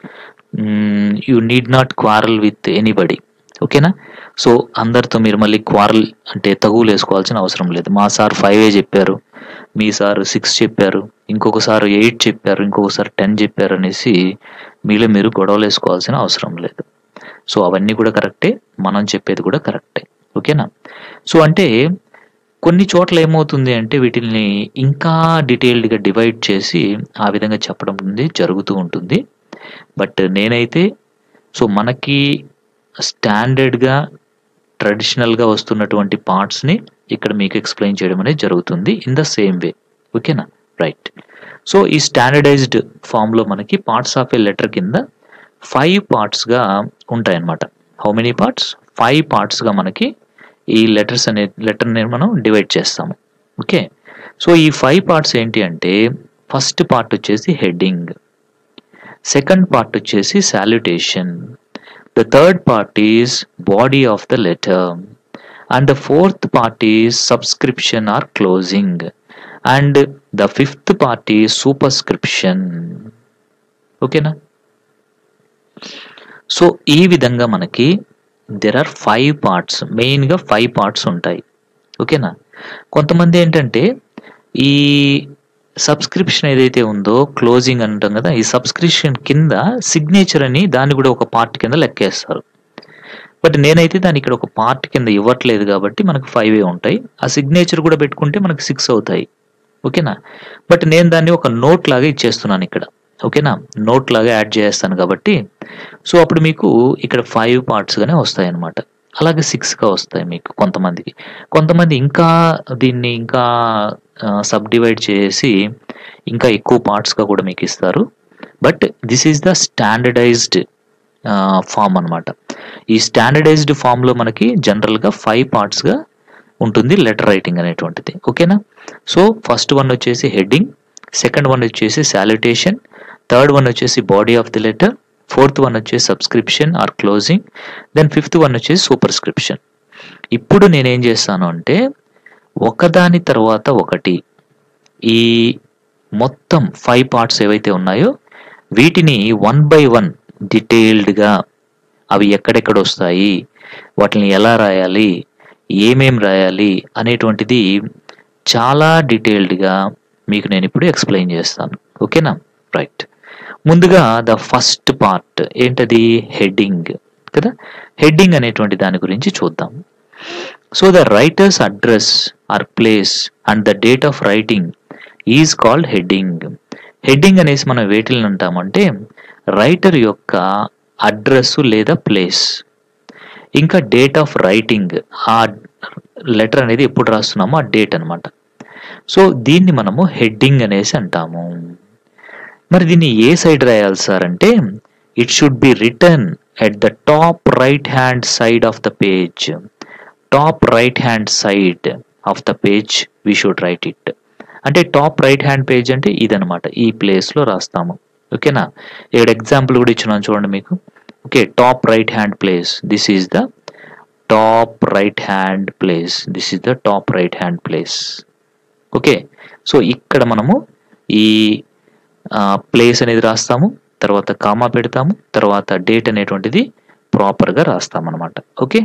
you need not quarrel with anybody ఓకేనా సో అందరితో మీరు మళ్ళీ క్వారల్ అంటే తగువులు వేసుకోవాల్సిన అవసరం లేదు మా సార్ ఫైవ్ ఏ చెప్పారు మీ సార్ సిక్స్ చెప్పారు ఇంకొకసారి ఎయిట్ చెప్పారు ఇంకొకసారి టెన్ చెప్పారు అనేసి మీలో మీరు గొడవలు వేసుకోవాల్సిన అవసరం లేదు సో అవన్నీ కూడా కరెక్టే మనం చెప్పేది కూడా కరెక్టే ఓకేనా సో అంటే కొన్ని చోట్ల ఏమవుతుంది అంటే వీటిని ఇంకా డీటెయిల్డ్గా డివైడ్ చేసి ఆ విధంగా చెప్పడం అనేది జరుగుతూ ఉంటుంది బట్ నేనైతే సో మనకి స్టాండర్డ్గా ట్రెడిషనల్గా వస్తున్నటువంటి పార్ట్స్ని ఇక్కడ మీకు ఎక్స్ప్లెయిన్ చేయడం అనేది జరుగుతుంది ఇన్ ద సేమ్ వే ఓకేనా రైట్ సో ఈ స్టాండర్డైజ్డ్ ఫామ్లో మనకి పార్ట్స్ ఆఫ్ ఏ లెటర్ కింద ఫైవ్ పార్ట్స్గా ఉంటాయన్నమాట హౌ మెనీ పార్ట్స్ ఫైవ్ పార్ట్స్గా మనకి ఈ లెటర్స్ అనే లెటర్ని మనం డివైడ్ చేస్తాము ఓకే సో ఈ ఫైవ్ పార్ట్స్ ఏంటి అంటే ఫస్ట్ పార్ట్ వచ్చేసి హెడ్డింగ్ సెకండ్ పార్ట్ వచ్చేసి salutation the third part is body of the letter and the fourth part is subscription or closing and the fifth part is superscription ఓకేనా so ఈ విధంగా మనకి there are five parts మెయిన్గా five parts ఉంటాయి ఓకేనా కొంతమంది ఏంటంటే ఈ సబ్స్క్రిప్షన్ ఏదైతే ఉందో క్లోజింగ్ అంటాం కదా ఈ సబ్స్క్రిప్షన్ కింద సిగ్నేచర్ అని దాన్ని కూడా ఒక పార్ట్ కింద లెక్కేస్తారు బట్ నేనైతే దాన్ని ఇక్కడ ఒక పార్ట్ కింద ఇవ్వట్లేదు కాబట్టి మనకు ఫైవ్ ఏ ఉంటాయి ఆ సిగ్నేచర్ కూడా పెట్టుకుంటే మనకు సిక్స్ అవుతాయి ఓకేనా బట్ నేను దాన్ని ఒక నోట్ లాగా ఇచ్చేస్తున్నాను ఇక్కడ ఓకేనా నోట్ లాగా యాడ్ చేస్తాను కాబట్టి సో అప్పుడు మీకు ఇక్కడ ఫైవ్ పార్ట్స్గానే వస్తాయి అన్నమాట అలాగే సిక్స్గా వస్తాయి మీకు కొంతమందికి కొంతమంది ఇంకా దీన్ని ఇంకా సబ్ డివైడ్ చేసి ఇంకా ఎక్కువ పార్ట్స్గా కూడా మీకు ఇస్తారు but this is the standardized form అన్నమాట ఈ స్టాండర్డైజ్డ్ ఫామ్లో మనకి జనరల్గా ఫైవ్ పార్ట్స్గా ఉంటుంది లెటర్ రైటింగ్ అనేటువంటిది ఓకేనా సో ఫస్ట్ వన్ వచ్చేసి హెడ్డింగ్ సెకండ్ వన్ వచ్చేసి శాలిటేషన్ థర్డ్ వన్ వచ్చేసి body of the letter fourth one వచ్చేసి subscription or closing then fifth one వచ్చేసి సూపర్స్క్రిప్షన్ ఇప్పుడు నేనేం చేస్తాను అంటే ఒకదాని తర్వాత ఒకటి ఈ మొత్తం ఫైవ్ పార్ట్స్ ఏవైతే ఉన్నాయో వీటిని వన్ బై వన్ డీటెయిల్డ్గా అవి ఎక్కడెక్కడ వస్తాయి వాటిని ఎలా రాయాలి ఏమేం రాయాలి అనేటువంటిది చాలా డీటెయిల్డ్గా మీకు నేను ఇప్పుడు ఎక్స్ప్లెయిన్ చేస్తాను ఓకేనా రైట్ ముందుగా ద ఫస్ట్ పార్ట్ ఏంటది హెడ్డింగ్ కదా హెడ్డింగ్ అనేటువంటి దాని గురించి చూద్దాం so the writer's address or place and the date of writing is called heading heading అనేసి మనం వేటిని అంటామంటే రైటర్ యొక్క అడ్రస్ లేదా ప్లేస్ ఇంకా డేట్ ఆఫ్ రైటింగ్ ఆ లెటర్ అనేది ఎప్పుడు రాస్తున్నామో ఆ డేట్ అన్నమాట సో దీన్ని మనము హెడ్డింగ్ అనేసి అంటాము మరి దీన్ని ఏ సైడ్ రాయాలి సార్ అంటే it should be written at the top right hand side of the page top right hand side of the page we should write it అంటే టాప్ రైట్ హ్యాండ్ పేజ్ అంటే ఇదనమాట ఈ ప్లేస్లో రాస్తాము ఓకేనా ఇక్కడ ఎగ్జాంపుల్ కూడా ఇచ్చినాను చూడండి మీకు okay top right hand place this is the top right hand place this is the top right hand place okay so ఇక్కడ మనము ఈ ప్లేస్ అనేది రాస్తాము తర్వాత కామా పెడతాము తర్వాత డేట్ అనేటువంటిది ప్రాపర్గా రాస్తాం అనమాట okay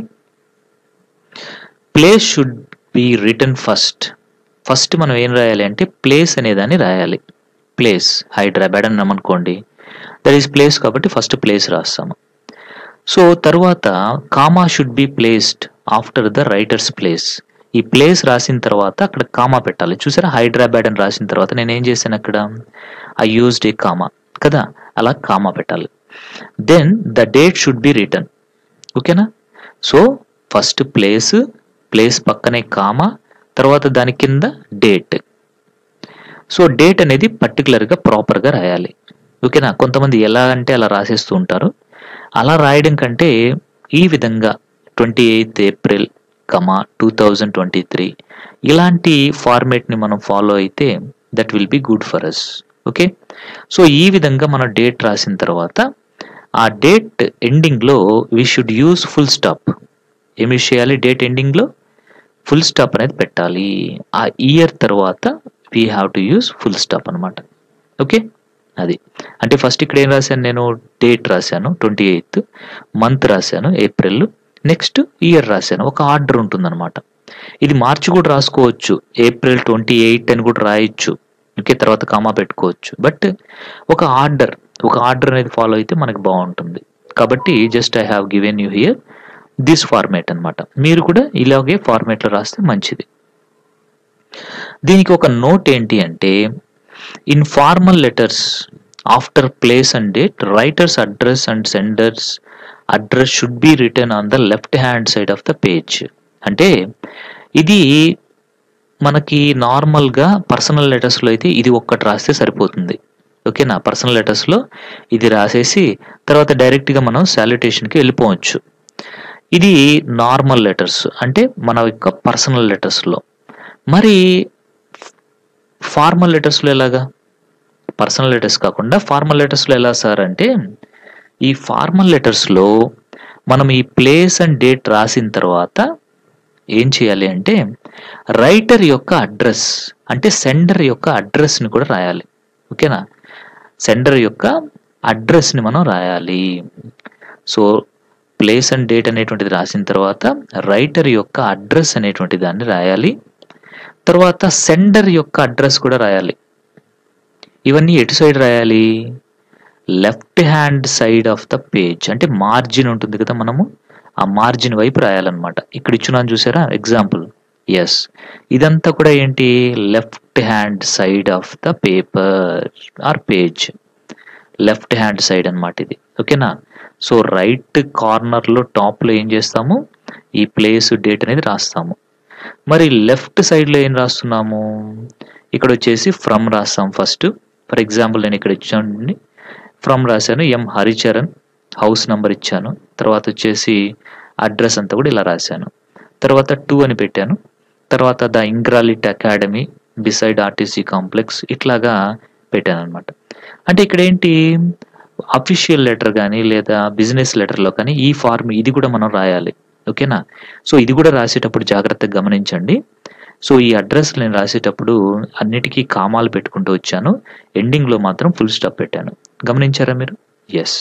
place should be written first first మనం ఏం రాయాలి అంటే ప్లేస్ అనేదాన్ని రాయాలి ప్లేస్ హైదరాబాద్ అన్నాం అనుకోండి దట్ ఈస్ ప్లేస్ కాబట్టి ఫస్ట్ ప్లేస్ రాస్తాము సో తర్వాత comma should be placed after the writer's place ఈ ప్లేస్ రాసిన తర్వాత అక్కడ కామా పెట్టాలి చూసారా హైదరాబాద్ అని రాసిన తర్వాత నేను ఏం చేశాను అక్కడ ఐ యూజ్డ్ ఏ కామా కదా అలా కామా పెట్టాలి then the date should be written ఓకేనా సో ఫస్ట్ ప్లేస్ ప్లేస్ పక్కనే కామా తర్వాత దాని కింద డేట్ సో డేట్ అనేది పర్టికులర్గా ప్రాపర్గా రాయాలి ఓకేనా కొంతమంది ఎలా అంటే అలా రాసేస్తూ ఉంటారు అలా రాయడం కంటే ఈ విధంగా twenty eighth April comma two thousand twenty three ఇలాంటి ఫార్మేట్ని మనం ఫాలో అయితే that will be good for us okay so ఈ విధంగా మనం డేట్ రాసిన తర్వాత ఆ డేట్ ఎండింగ్లో we should use full stop ఏమి చేయాలి డేట్ ఎండింగ్లో ఫుల్ స్టాప్ అనేది పెట్టాలి ఆ ఇయర్ తర్వాత we have to use full stop అనమాట ఓకే అది అంటే ఫస్ట్ ఇక్కడ ఏం రాశాను నేను డేట్ రాశాను ట్వంటీ ఎయిత్ మంత్ రాశాను ఏప్రిల్ నెక్స్ట్ ఇయర్ రాశాను ఒక ఆర్డర్ ఉంటుందన్నమాట ఇది మార్చి కూడా రాసుకోవచ్చు ఏప్రిల్ ట్వంటీ ఎయిట్ అని కూడా రాయొచ్చు ఓకే తర్వాత కామా పెట్టుకోవచ్చు బట్ ఒక ఆర్డర్ ఒక ఆర్డర్ అనేది ఫాలో అయితే మనకి బాగుంటుంది కాబట్టి just I have given you here this format అనమాట మీరు కూడా ఇలాగే ఫార్మేట్లో రాస్తే మంచిది దీనికి ఒక నోట్ ఏంటి అంటే in formal letters after place and date writer's address and sender's address should be written on the left hand side of the page అంటే ఇది మనకి నార్మల్గా పర్సనల్ లెటర్స్లో అయితే ఇది ఒక్కటి రాస్తే సరిపోతుంది ఓకేనా పర్సనల్ లెటర్స్లో ఇది రాసేసి తర్వాత డైరెక్ట్గా మనం శాలిటేషన్కి వెళ్ళిపోవచ్చు ఇది నార్మల్ లెటర్స్ అంటే మన యొక్క పర్సనల్ లెటర్స్లో మరి ఫార్మల్ లెటర్స్లో ఎలాగా పర్సనల్ లెటర్స్ కాకుండా ఫార్మల్ లెటర్స్లో ఎలా సార్ అంటే ఈ ఫార్మల్ లెటర్స్లో మనం ఈ ప్లేస్ అండ్ డేట్ రాసిన తర్వాత ఏం చేయాలి అంటే రైటర్ యొక్క అడ్రస్ అంటే సెండర్ యొక్క అడ్రస్ని కూడా రాయాలి ఓకేనా సెండర్ యొక్క అడ్రస్ని మనం రాయాలి సో ప్లేస్ అండ్ డేట్ అనేటువంటిది రాసిన తర్వాత రైటర్ యొక్క అడ్రస్ అనేటువంటి దాన్ని రాయాలి తర్వాత సెండర్ యొక్క అడ్రస్ కూడా రాయాలి ఇవన్నీ ఎటు సైడ్ రాయాలి left hand side of the page అంటే మార్జిన్ ఉంటుంది కదా మనము ఆ మార్జిన్ వైపు రాయాలన్నమాట ఇక్కడ ఇచ్చున్నాను చూసారా ఎగ్జాంపుల్ ఎస్ ఇదంతా కూడా ఏంటి left hand side of the paper or page left hand side అన్నమాట ఇది ఓకేనా సో రైట్ కార్నర్లో టాప్లో ఏం చేస్తాము ఈ ప్లేస్ డేట్ అనేది రాస్తాము మరి లెఫ్ట్ సైడ్లో ఏం రాస్తున్నాము ఇక్కడ వచ్చేసి ఫ్రమ్ రాస్తాం ఫస్ట్ ఫర్ ఎగ్జాంపుల్ నేను ఇక్కడ ఇచ్చాను ఫ్రమ్ రాశాను ఎం హరిచరణ్ హౌస్ నంబర్ ఇచ్చాను తర్వాత వచ్చేసి అడ్రస్ అంతా కూడా ఇలా రాశాను తర్వాత టూ అని పెట్టాను తర్వాత ద ఇంగ్రాలిట్ అకాడమీ బిసైడ్ ఆర్టీసీ కాంప్లెక్స్ ఇట్లాగా పెట్టాను అనమాట అంటే ఇక్కడ ఏంటి అఫీషియల్ లెటర్ కానీ లేదా బిజినెస్ లెటర్లో కానీ ఈ ఫార్మ్ ఇది కూడా మనం రాయాలి ఓకేనా సో ఇది కూడా రాసేటప్పుడు జాగ్రత్తగా గమనించండి సో ఈ అడ్రస్ నేను రాసేటప్పుడు అన్నిటికీ కామాలు పెట్టుకుంటూ వచ్చాను ఎండింగ్లో మాత్రం ఫుల్ స్టాప్ పెట్టాను గమనించారా మీరు ఎస్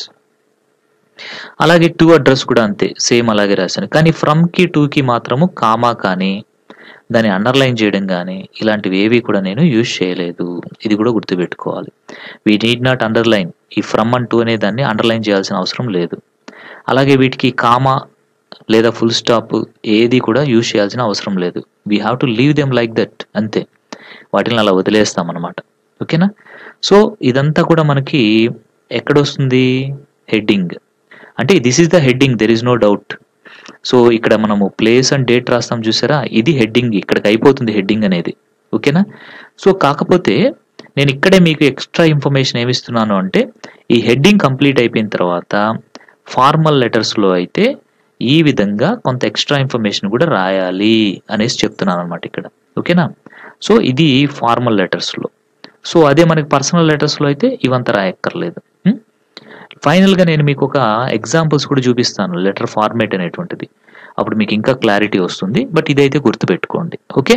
అలాగే టూ అడ్రస్ కూడా అంతే సేమ్ అలాగే రాశాను కానీ ఫ్రమ్కి టూకి మాత్రము కామా కానీ దాన్ని అండర్లైన్ చేయడం కానీ ఇలాంటివి ఏవి కూడా నేను యూజ్ చేయలేదు ఇది కూడా గుర్తుపెట్టుకోవాలి వీ నీడ్ నాట్ అండర్లైన్ ఈ ఫ్రమ్ అండ్ టూ అనే దాన్ని అండర్లైన్ చేయాల్సిన అవసరం లేదు అలాగే వీటికి కామా లేదా ఫుల్ స్టాప్ ఏది కూడా యూజ్ చేయాల్సిన అవసరం లేదు we have to leave them like that అంతే వాటిని అలా వదిలేస్తాం అనమాట ఓకేనా సో ఇదంతా కూడా మనకి ఎక్కడొస్తుంది హెడ్డింగ్ అంటే this is the heading there is no doubt so ఇక్కడ మనము ప్లేస్ అండ్ డేట్ రాస్తాం చూసారా ఇది హెడ్డింగ్ ఇక్కడికి అయిపోతుంది హెడ్డింగ్ అనేది ఓకేనా సో కాకపోతే నేను ఇక్కడే మీకు ఎక్స్ట్రా ఇన్ఫర్మేషన్ ఏమిస్తున్నాను అంటే ఈ హెడ్డింగ్ కంప్లీట్ అయిపోయిన తర్వాత ఫార్మల్ లెటర్స్లో అయితే ఈ విధంగా కొంత ఎక్స్ట్రా ఇన్ఫర్మేషన్ కూడా రాయాలి అనేసి చెప్తున్నాను అనమాట ఇక్కడ ఓకేనా సో ఇది ఫార్మల్ లెటర్స్లో సో అదే మనకి పర్సనల్ లెటర్స్లో అయితే ఇవంతా రాయక్కర్లేదు ఉం? ఫైనల్గా నేను మీకు ఒక ఎగ్జాంపుల్స్ కూడా చూపిస్తాను లెటర్ ఫార్మేట్ అనేటువంటిది అప్పుడు మీకు ఇంకా క్లారిటీ వస్తుంది బట్ ఇదైతే గుర్తుపెట్టుకోండి ఓకే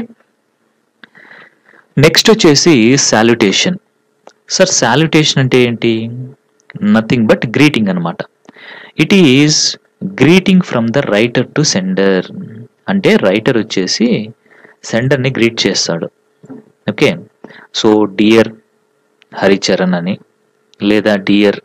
నెక్స్ట్ వచ్చేసి సాల్యుటేషన్ సార్ సాల్యుటేషన్ అంటే ఏంటి నథింగ్ బట్ గ్రీటింగ్ అనమాట it is greeting from the writer to sender అంటే రైటర్ వచ్చేసి సెండర్ని గ్రీట్ చేస్తాడు ఓకే సో డియర్ హరిచరణ్ అని లేదా డియర్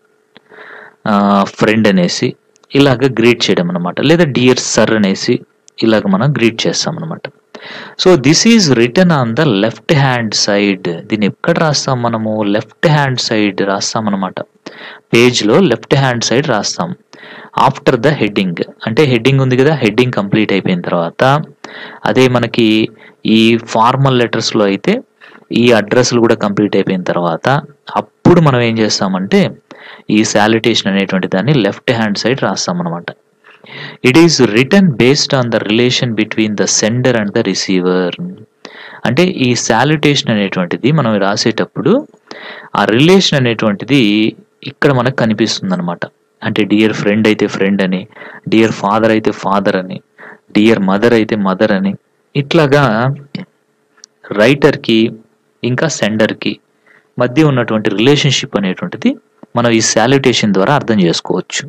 ఫ్రెండ్ అనేసి ఇలాగ గ్రీట్ చేయడం అనమాట లేదా డియర్ సర్ అనేసి ఇలాగ మనం గ్రీట్ చేస్తాం అనమాట so this is written on the left hand side దీన్ని ఎక్కడ రాస్తాం మనము లెఫ్ట్ హ్యాండ్ సైడ్ రాస్తాం అనమాట పేజ్లో లెఫ్ట్ హ్యాండ్ సైడ్ రాస్తాం ఆఫ్టర్ ద హెడ్డింగ్ అంటే హెడ్డింగ్ ఉంది కదా హెడ్డింగ్ కంప్లీట్ అయిపోయిన తర్వాత అదే మనకి ఈ ఫార్మల్ లెటర్స్లో అయితే ఈ అడ్రస్లు కూడా కంప్లీట్ అయిపోయిన తర్వాత అప్పుడు మనం ఏం చేస్తామంటే ఈ శాలిటేషన్ అనేటువంటి దాన్ని లెఫ్ట్ హ్యాండ్ సైడ్ రాస్తాం అనమాట it is written based on the relation between the sender and the receiver అంటే ఈ శాలిటేషన్ అనేటువంటిది మనం రాసేటప్పుడు ఆ రిలేషన్ అనేటువంటిది ఇక్కడ మనకు కనిపిస్తుంది అనమాట అంటే డియర్ ఫ్రెండ్ అయితే ఫ్రెండ్ అని డియర్ ఫాదర్ అయితే ఫాదర్ అని డియర్ మదర్ అయితే మదర్ అని ఇట్లాగా రైటర్కి ఇంకా సెండర్కి మధ్య ఉన్నటువంటి రిలేషన్షిప్ అనేటువంటిది మనం ఈ శాల్యుటేషన్ ద్వారా అర్థం చేసుకోవచ్చు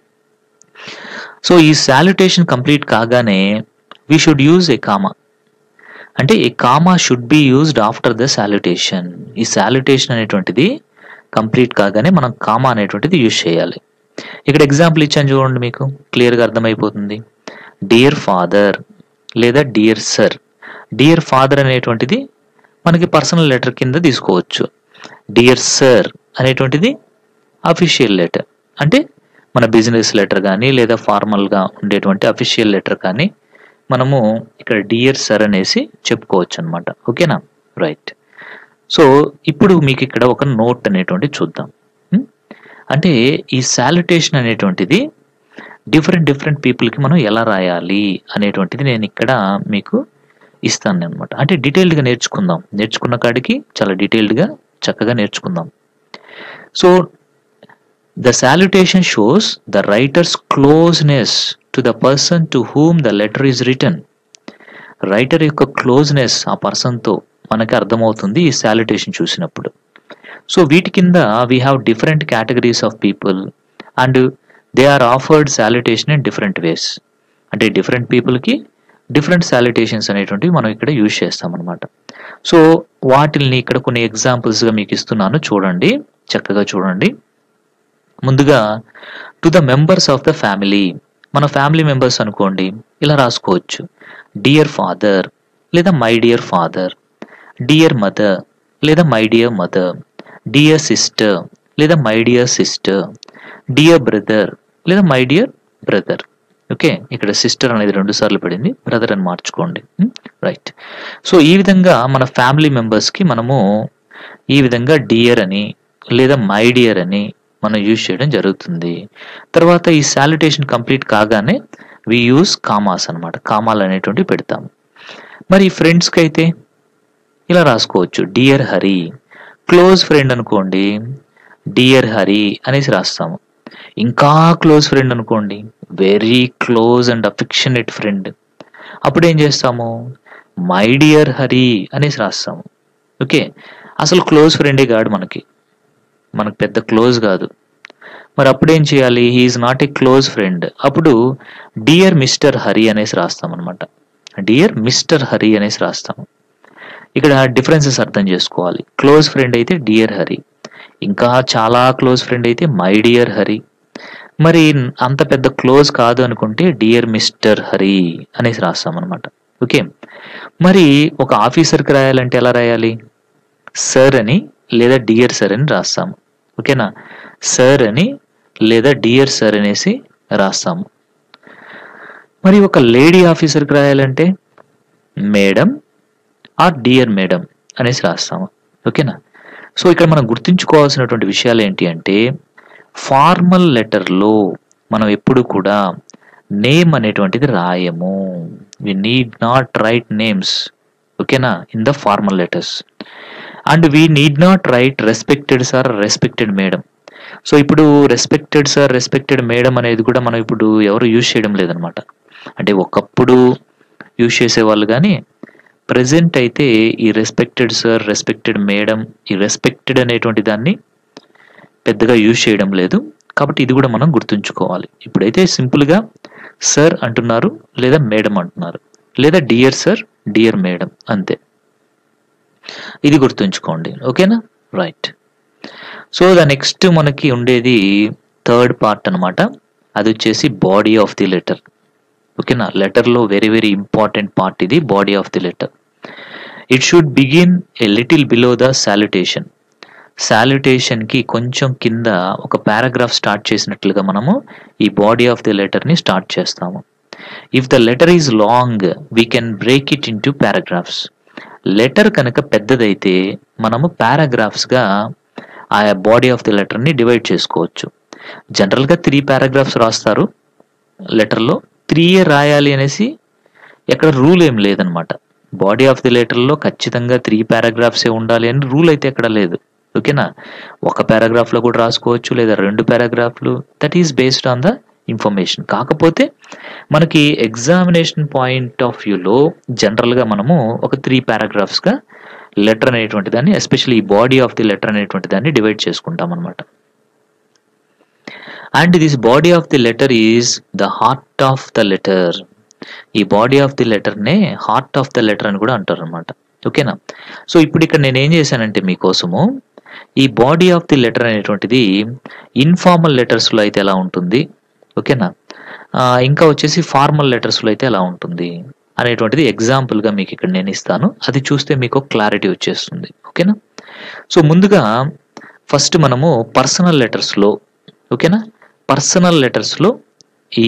సో ఈ శాల్యుటేషన్ కంప్లీట్ కాగానే we should use a comma అంటే a comma should be used after the salutation ఈ శాల్యుటేషన్ అనేటువంటిది కంప్లీట్ కాగానే మనం కామా అనేటువంటిది యూజ్ చేయాలి ఇక్కడ ఎగ్జాంపుల్ ఇచ్చాను చూడండి మీకు క్లియర్గా అర్థమైపోతుంది డియర్ ఫాదర్ లేదా డియర్ సర్ డియర్ ఫాదర్ అనేటువంటిది మనకి పర్సనల్ లెటర్ కింద తీసుకోవచ్చు డియర్ సర్ అనేటువంటిది అఫీషియల్ లెటర్ అంటే మన బిజినెస్ లెటర్ కానీ లేదా ఫార్మల్గా ఉండేటువంటి అఫీషియల్ లెటర్ కానీ మనము ఇక్కడ డియర్ సర్ అనేసి చెప్పుకోవచ్చు అనమాట ఓకేనా రైట్ సో ఇప్పుడు మీకు ఇక్కడ ఒక నోట్ అనేటువంటి చూద్దాం ఉం? అంటే ఈ శాలిటేషన్ అనేటువంటిది డిఫరెంట్ డిఫరెంట్ పీపుల్కి మనం ఎలా రాయాలి అనేటువంటిది నేను ఇక్కడ మీకు ఇస్తాను అనమాట అంటే డీటెయిల్డ్గా నేర్చుకుందాం నేర్చుకున్న కాడికి చాలా డీటెయిల్డ్గా చక్కగా నేర్చుకుందాం so the salutation shows the writer's closeness to the person to whom the letter is written writer యొక్క క్లోజ్నెస్ ఆ పర్సన్తో మనకి అర్థమవుతుంది ఈ సాల్యుటేషన్ చూసినప్పుడు సో వీటి కింద we have different categories of people and they are offered salutation in different ways అంటే డిఫరెంట్ పీపుల్కి డిఫరెంట్ సాల్యుటేషన్స్ అనేటువంటివి మనం ఇక్కడ యూజ్ చేస్తాం అనమాట సో వాటిల్ని ఇక్కడ కొన్ని ఎగ్జాంపుల్స్గా మీకు ఇస్తున్నాను చూడండి చక్కగా చూడండి ముందుగా to the members of the family మన ఫ్యామిలీ మెంబర్స్ అనుకోండి ఇలా రాసుకోవచ్చు డియర్ ఫాదర్ లేదా my dear father dear mother లేదా my dear mother dear sister లేదా my dear sister dear brother లేదా మై డియర్ బ్రదర్ ఓకే ఇక్కడ సిస్టర్ అనేది రెండు సార్లు పడింది బ్రదర్ అని మార్చుకోండి రైట్ సో ఈ విధంగా మన ఫ్యామిలీ మెంబర్స్కి మనము ఈ విధంగా డియర్ అని లేదా మై డియర్ అని మనం యూజ్ చేయడం జరుగుతుంది తర్వాత ఈ సాలిటేషన్ కంప్లీట్ కాగానే వి యూస్ కామాస్ అన్నమాట కామాలు అనేటువంటివి పెడతాము మరి ఫ్రెండ్స్కి అయితే ఇలా రాసుకోవచ్చు డియర్ హరి క్లోజ్ ఫ్రెండ్ అనుకోండి డియర్ హరి అనేసి రాస్తాము ఇంకా క్లోజ్ ఫ్రెండ్ అనుకోండి very close and affectionate friend అప్పుడు ఏం చేస్తాము మై డియర్ హరి అనేసి రాస్తాము ఓకే అసలు క్లోజ్ ఫ్రెండే కాదు మనకి మనకు పెద్ద క్లోజ్ కాదు మరి అప్పుడు ఏం చేయాలి he is not a close friend అప్పుడు డియర్ మిస్టర్ హరి అనేసి రాస్తాం అనమాట డియర్ మిస్టర్ హరి అనేసి రాస్తాము ఇక్కడ డిఫరెన్సెస్ అర్థం చేసుకోవాలి క్లోజ్ ఫ్రెండ్ అయితే డియర్ హరి ఇంకా చాలా క్లోజ్ ఫ్రెండ్ అయితే మై డియర్ హరి మరి అంత పెద్ద క్లోజ్ కాదు అనుకుంటే డియర్ మిస్టర్ హరి అనేసి రాస్తాం అనమాట ఓకే మరి ఒక ఆఫీసర్కి రాయాలంటే ఎలా రాయాలి సర్ అని లేదా డియర్ సర్ అని రాస్తాము ఓకేనా సర్ అని లేదా డియర్ సర్ అనేసి రాస్తాము మరి ఒక లేడీ ఆఫీసర్కి రాయాలంటే మేడం ఆర్ డియర్ మేడం అనేసి రాస్తాము ఓకేనా సో ఇక్కడ మనం గుర్తుంచుకోవాల్సినటువంటి విషయాలు ఏంటి అంటే ఫార్మల్ లెటర్లో మనం ఎప్పుడు కూడా నేమ్ అనేటువంటిది రాయము we need not write names ఓకేనా in the formal letters and we need not write respected sir respected madam so ఇప్పుడు రెస్పెక్టెడ్ సార్ రెస్పెక్టెడ్ మేడం అనేది కూడా మనం ఇప్పుడు ఎవరు యూజ్ చేయడం లేదనమాట అంటే ఒకప్పుడు యూజ్ చేసేవాళ్ళు కానీ ప్రజెంట్ అయితే ఈ రెస్పెక్టెడ్ సార్ రెస్పెక్టెడ్ మేడం ఈ రెస్పెక్టెడ్ అనేటువంటి దాన్ని పెద్దగా యూజ్ చేయడం లేదు కాబట్టి ఇది కూడా మనం గుర్తుంచుకోవాలి ఇప్పుడైతే సింపుల్గా సార్ అంటున్నారు లేదా మేడం అంటున్నారు లేదా డియర్ సార్ డియర్ మేడం అంతే ఇది గుర్తుంచుకోండి ఓకేనా రైట్ సో ద నెక్స్ట్ మనకి ఉండేది థర్డ్ పార్ట్ అనమాట అది వచ్చేసి బాడీ ఆఫ్ ది లెటర్ ఓకేనా లెటర్లో వెరీ వెరీ ఇంపార్టెంట్ పార్ట్ ఇది body of the letter it should begin a little below the salutation సాల్యుటేషన్కి కొంచెం కింద ఒక పారాగ్రాఫ్ స్టార్ట్ చేసినట్లుగా మనము ఈ బాడీ ఆఫ్ ది లెటర్ని స్టార్ట్ చేస్తాము if the letter is long we can break it into paragraphs letter కనుక పెద్దదైతే మనము పారాగ్రాఫ్స్గా ఆ బాడీ ఆఫ్ ది లెటర్ని డివైడ్ చేసుకోవచ్చు జనరల్గా త్రీ పారాగ్రాఫ్స్ రాస్తారు లెటర్లో త్రీ రాయాలి అనేసి ఎక్కడ రూల్ ఏం లేదనమాట బాడీ ఆఫ్ ది లెటర్లో ఖచ్చితంగా త్రీ పారాగ్రాఫ్సే ఉండాలి అని రూల్ అయితే ఎక్కడ లేదు ఓకేనా ఒక పారాగ్రాఫ్లో కూడా రాసుకోవచ్చు లేదా రెండు పారాగ్రాఫ్లు that is based on the information కాకపోతే మనకి ఎగ్జామినేషన్ పాయింట్ ఆఫ్ వ్యూలో జనరల్గా మనము ఒక త్రీ పారాగ్రాఫ్స్గా లెటర్ అనేటువంటి దాన్ని ఎస్పెషల్లీ ఈ బాడీ ఆఫ్ ది లెటర్ అనేటువంటి దాన్ని డివైడ్ చేసుకుంటాం అనమాట and this body of the letter is the heart of the letter ఈ బాడీ ఆఫ్ ది లెటర్నే హార్ట్ ఆఫ్ ద లెటర్ అని కూడా అంటారు అనమాట ఓకేనా సో ఇప్పుడు ఇక్కడ నేను ఏం చేశానంటే మీకోసము ఈ బాడీ ఆఫ్ ది లెటర్ అనేటువంటిది ఇన్ఫార్మల్ లెటర్స్లో అయితే ఎలా ఉంటుంది ఓకేనా ఆ, ఇంకా వచ్చేసి ఫార్మల్ లెటర్స్లో అయితే ఎలా ఉంటుంది అనేటువంటిది ఎగ్జాంపుల్గా మీకు ఇక్కడ నేను ఇస్తాను అది చూస్తే మీకు క్లారిటీ వచ్చేస్తుంది ఓకేనా సో ముందుగా ఫస్ట్ మనము పర్సనల్ లెటర్స్లో ఓకేనా పర్సనల్ లెటర్స్లో ఈ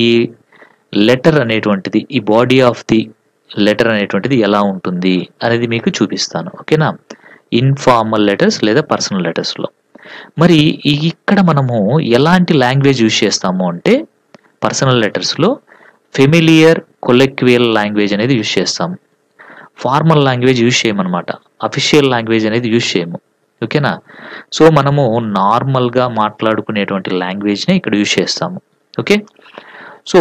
లెటర్ అనేటువంటిది ఈ బాడీ ఆఫ్ ది లెటర్ అనేటువంటిది ఎలా ఉంటుంది అనేది మీకు చూపిస్తాను ఓకేనా ఇన్ఫార్మల్ లెటర్స్ లేదా పర్సనల్ లెటర్స్లో మరి ఈ- ఇక్కడ మనము ఎలాంటి లాంగ్వేజ్ యూజ్ చేస్తాము అంటే పర్సనల్ లెటర్స్లో ఫెమిలియర్ కొలెక్వియల్ లాంగ్వేజ్ అనేది యూజ్ చేస్తాము ఫార్మల్ లాంగ్వేజ్ యూజ్ చేయమన్నమాట అఫీషియల్ లాంగ్వేజ్ అనేది యూజ్ చేయము ఓకేనా సో మనము నార్మల్గా మాట్లాడుకునేటువంటి లాంగ్వేజ్ని ఇక్కడ యూజ్ చేస్తాము ఓకే సో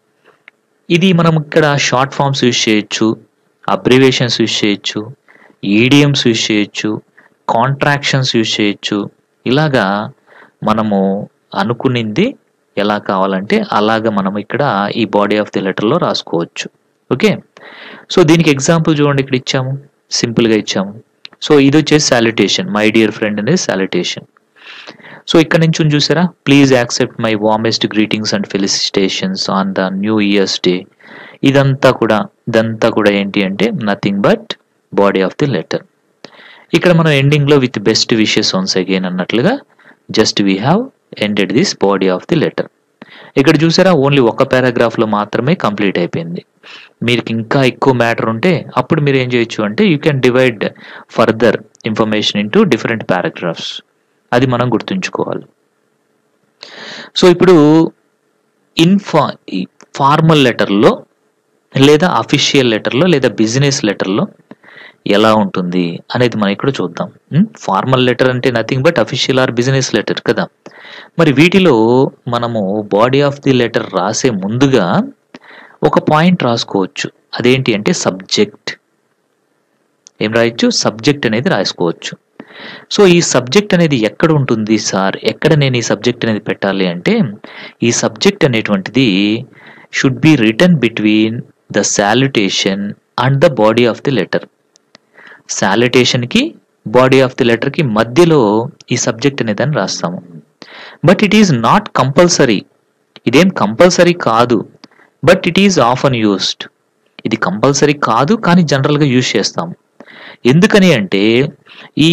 ఇది మనం ఇక్కడ షార్ట్ ఫామ్స్ యూజ్ చేయొచ్చు అబ్రివేషన్స్ యూజ్ చేయొచ్చు ఈడియమ్స్ యూజ్ చేయొచ్చు కాంట్రాక్షన్స్ యూజ్ చేయొచ్చు ఇలాగా మనము అనుకునింది ఎలా కావాలంటే అలాగ మనం ఇక్కడ ఈ బాడీ ఆఫ్ ది లెటర్లో రాసుకోవచ్చు ఓకే సో దీనికి ఎగ్జాంపుల్ చూడండి ఇక్కడ ఇచ్చాము సింపుల్గా ఇచ్చాము సో ఇది వచ్చేసి సాలిటేషన్ మై డియర్ ఫ్రెండ్ అనేది సాలిటేషన్ సో ఇక్కడ నుంచి చూసారా please accept my warmest greetings and felicitations on the new year's day ఇదంతా కూడా ఇదంతా కూడా ఏంటి అంటే nothing but body of the letter ఇక్కడ మనం ఎండింగ్లో with best wishes once again అన్నట్లుగా just we have ended this body of the letter ఇక్కడ చూసారా ఓన్లీ ఒక పారాగ్రాఫ్లో మాత్రమే కంప్లీట్ అయిపోయింది మీకు ఇంకా ఎక్కువ మ్యాటర్ ఉంటే అప్పుడు మీరు ఏం చేయొచ్చు అంటే you can divide further information into different paragraphs అది మనం గుర్తుంచుకోవాలి సో ఇప్పుడు ఇన్ఫా ఫార్మల్ లెటర్లో లేదా అఫీషియల్ లెటర్లో లేదా బిజినెస్ లెటర్లో ఎలా ఉంటుంది అనేది మనం ఇక్కడ చూద్దాం ఫార్మల్ లెటర్ అంటే nothing but official or business letter కదా మరి వీటిలో మనము బాడీ ఆఫ్ ది లెటర్ రాసే ముందుగా ఒక పాయింట్ రాసుకోవచ్చు అదేంటి అంటే సబ్జెక్ట్ ఏం రాయొచ్చు సబ్జెక్ట్ అనేది రాసుకోవచ్చు సో ఈ సబ్జెక్ట్ అనేది ఎక్కడ ఉంటుంది సార్ ఎక్కడ నేను ఈ సబ్జెక్ట్ అనేది పెట్టాలి అంటే ఈ సబ్జెక్ట్ అనేటువంటిది should be written between the salutation and the body of the letter శాల్యుటేషన్కి బాడీ ఆఫ్ ది లెటర్కి మధ్యలో ఈ సబ్జెక్ట్ అనేది అని రాస్తాము but it is not compulsory ఇదేం కంపల్సరీ కాదు but it is often used ఇది కంపల్సరీ కాదు కానీ జనరల్గా యూజ్ చేస్తాము ఎందుకని అంటే ఈ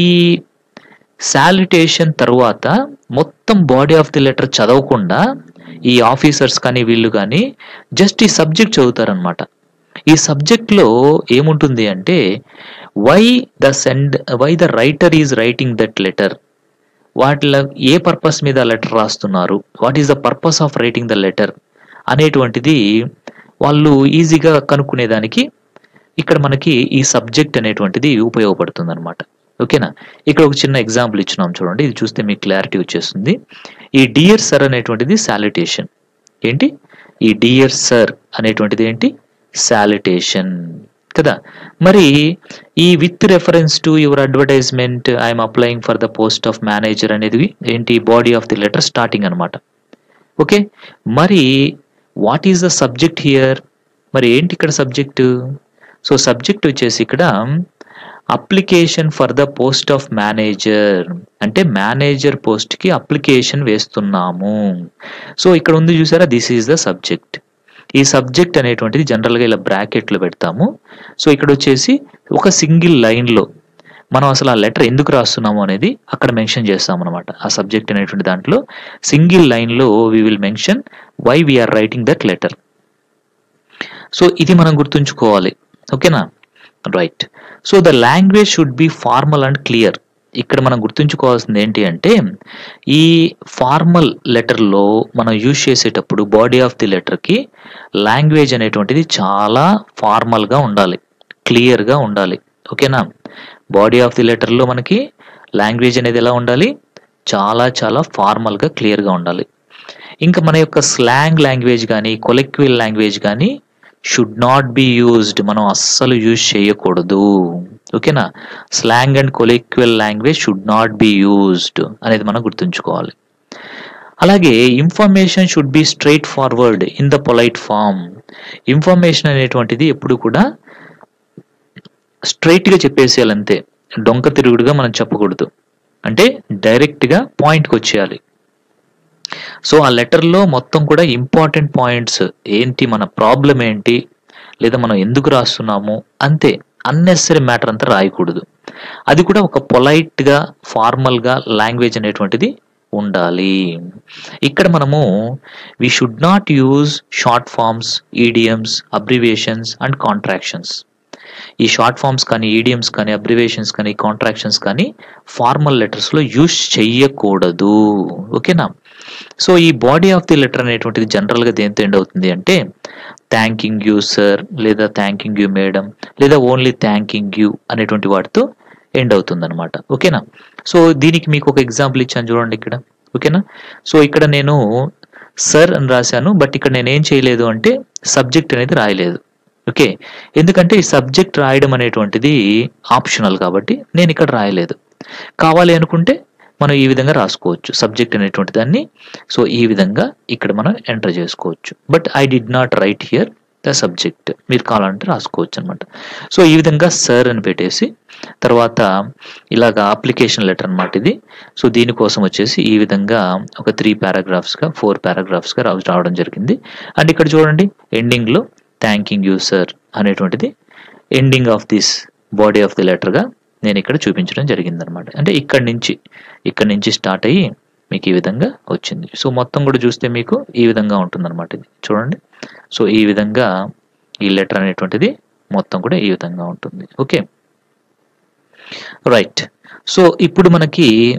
శాలిటేషన్ తర్వాత మొత్తం బాడీ ఆఫ్ ది లెటర్ చదవకుండా ఈ ఆఫీసర్స్ కానీ వీళ్ళు కానీ జస్ట్ ఈ సబ్జెక్ట్ చదువుతారనమాట ఈ సబ్జెక్ట్లో ఏముంటుంది అంటే why the send why the writer is writing that letter వాటిలో ఏ పర్పస్ మీద లెటర్ రాస్తున్నారు what is the purpose of writing the letter అనేటువంటిది వాళ్ళు ఈజీగా కనుక్కునేదానికి ఇక్కడ మనకి ఈ సబ్జెక్ట్ అనేటువంటిది ఉపయోగపడుతుంది అనమాట ఓకేనా ఇక్కడ ఒక చిన్న ఎగ్జాంపుల్ ఇచ్చినాం చూడండి ఇది చూస్తే మీకు క్లారిటీ వచ్చేస్తుంది ఈ డియర్ సర్ అనేటువంటిది శాలిటేషన్ ఏంటి ఈ డియర్ సర్ అనేటువంటిది ఏంటి శాలిటేషన్ కదా మరి ఈ with reference to your advertisement I'm applying for the post of manager అనేది ఏంటి body of the letter starting అనమాట ఓకే మరి what is the subject here మరి ఏంటి ఇక్కడ సబ్జెక్ట్ సో సబ్జెక్ట్ వచ్చేసి ఇక్కడ application for the post of manager అంటే మేనేజర్ పోస్ట్కి అప్లికేషన్ వేస్తున్నాము సో ఇక్కడ ఉంది చూసారా దిస్ ఈజ్ ద సబ్జెక్ట్ ఈ సబ్జెక్ట్ అనేటువంటిది జనరల్గా ఇలా బ్రాకెట్లో పెడతాము సో ఇక్కడ వచ్చేసి ఒక సింగిల్ లైన్లో మనం అసలు ఆ లెటర్ ఎందుకు రాస్తున్నాము అనేది అక్కడ మెన్షన్ చేస్తాం అనమాట ఆ సబ్జెక్ట్ అనేటువంటి దాంట్లో సింగిల్ లైన్లో we will mention why we're writing that letter so ఇది మనం గుర్తుంచుకోవాలి ఓకేనా right so the language should be formal and clear ఇక్కడ మనం గుర్తుంచుకోవాల్సింది ఏంటి అంటే ఈ ఫార్మల్ లెటర్లో మనం యూజ్ చేసేటప్పుడు బాడీ ఆఫ్ ది లెటర్కి లాంగ్వేజ్ అనేటువంటిది చాలా ఫార్మల్గా ఉండాలి క్లియర్గా ఉండాలి ఓకేనా బాడీ ఆఫ్ ది లెటర్లో మనకి లాంగ్వేజ్ అనేది ఎలా ఉండాలి చాలా చాలా ఫార్మల్గా క్లియర్గా ఉండాలి ఇంకా మన యొక్క స్లాంగ్ లాంగ్వేజ్ కానీ కొలెక్విల్ లాంగ్వేజ్ కానీ షుడ్ నాట్ బి యూజ్డ్ మనం అస్సలు యూజ్ చేయకూడదు ఓకేనా slang and colloquial language should not be used అనేది మనం గుర్తుంచుకోవాలి అలాగే information should be straightforward in the polite form information అనేటువంటిది ఎప్పుడు కూడా స్ట్రైట్గా చెప్పేసేయాలి అంతే డొంక తిరుగుడుగా మనం చెప్పకూడదు అంటే డైరెక్ట్గా పాయింట్కి వచ్చేయాలి సో ఆ లెటర్లో మొత్తం కూడా ఇంపార్టెంట్ పాయింట్స్ ఏంటి మన ప్రాబ్లం ఏంటి లేదా మనం ఎందుకు రాస్తున్నాము అంతే అన్నెసరీ మ్యాటర్ అంతా రాయకూడదు అది కూడా ఒక పొలైట్గా ఫార్మల్గా లాంగ్వేజ్ అనేటువంటిది ఉండాలి ఇక్కడ మనము we should not use short forms idioms abbreviations and contractions ఈ షార్ట్ ఫార్మ్స్ కానీ ఈడియమ్స్ కానీ అబ్రివేషన్స్ కానీ కాంట్రాక్షన్స్ కానీ ఫార్మల్ లెటర్స్లో యూజ్ చెయ్యకూడదు ఓకేనా సో ఈ బాడీ ఆఫ్ ది లెటర్ అనేటువంటిది జనరల్గా దేంతో ఎండ్ అవుతుంది అంటే థ్యాంకింగ్ యూ సార్ లేదా థ్యాంకింగ్ యూ మేడం లేదా ఓన్లీ థ్యాంకింగ్ యూ అనేటువంటి వాటితో ఎండ్ అవుతుంది అనమాట ఓకేనా సో దీనికి మీకు ఒక ఎగ్జాంపుల్ ఇచ్చాను చూడండి ఇక్కడ ఓకేనా సో ఇక్కడ నేను సర్ అని రాశాను బట్ ఇక్కడ నేను ఏం చేయలేదు అంటే సబ్జెక్ట్ అనేది రాయలేదు ఓకే ఎందుకంటే ఈ సబ్జెక్ట్ రాయడం అనేటువంటిది ఆప్షనల్ కాబట్టి నేను ఇక్కడ రాయలేదు కావాలి అనుకుంటే మనం ఈ విధంగా రాసుకోవచ్చు సబ్జెక్ట్ అనేటువంటి దాన్ని సో ఈ విధంగా ఇక్కడ మనం ఎంటర్ చేసుకోవచ్చు but I did not write here the subject మీరు కావాలంటే రాసుకోవచ్చు అనమాట సో ఈ విధంగా సర్ అని పెట్టేసి తర్వాత ఇలాగ అప్లికేషన్ లెటర్ అనమాట ఇది సో దీనికోసం వచ్చేసి ఈ విధంగా ఒక త్రీ పారాగ్రాఫ్స్గా ఫోర్ పారాగ్రాఫ్స్గా రావడం జరిగింది అండ్ ఇక్కడ చూడండి ఎండింగ్లో థ్యాంకింగ్ యూ సార్ అనేటువంటిది ending of this body of the లెటర్గా నేను ఇక్కడ చూపించడం జరిగింది అనమాట అంటే ఇక్కడి నుంచి ఇక్కడి నుంచి స్టార్ట్ అయ్యి మీకు ఈ విధంగా వచ్చింది సో మొత్తం కూడా చూస్తే మీకు ఈ విధంగా ఉంటుందన్నమాట ఇది చూడండి సో ఈ విధంగా ఈ లెటర్ అనేటువంటిది మొత్తం కూడా ఈ విధంగా ఉంటుంది ఓకే రైట్ సో ఇప్పుడు మనకి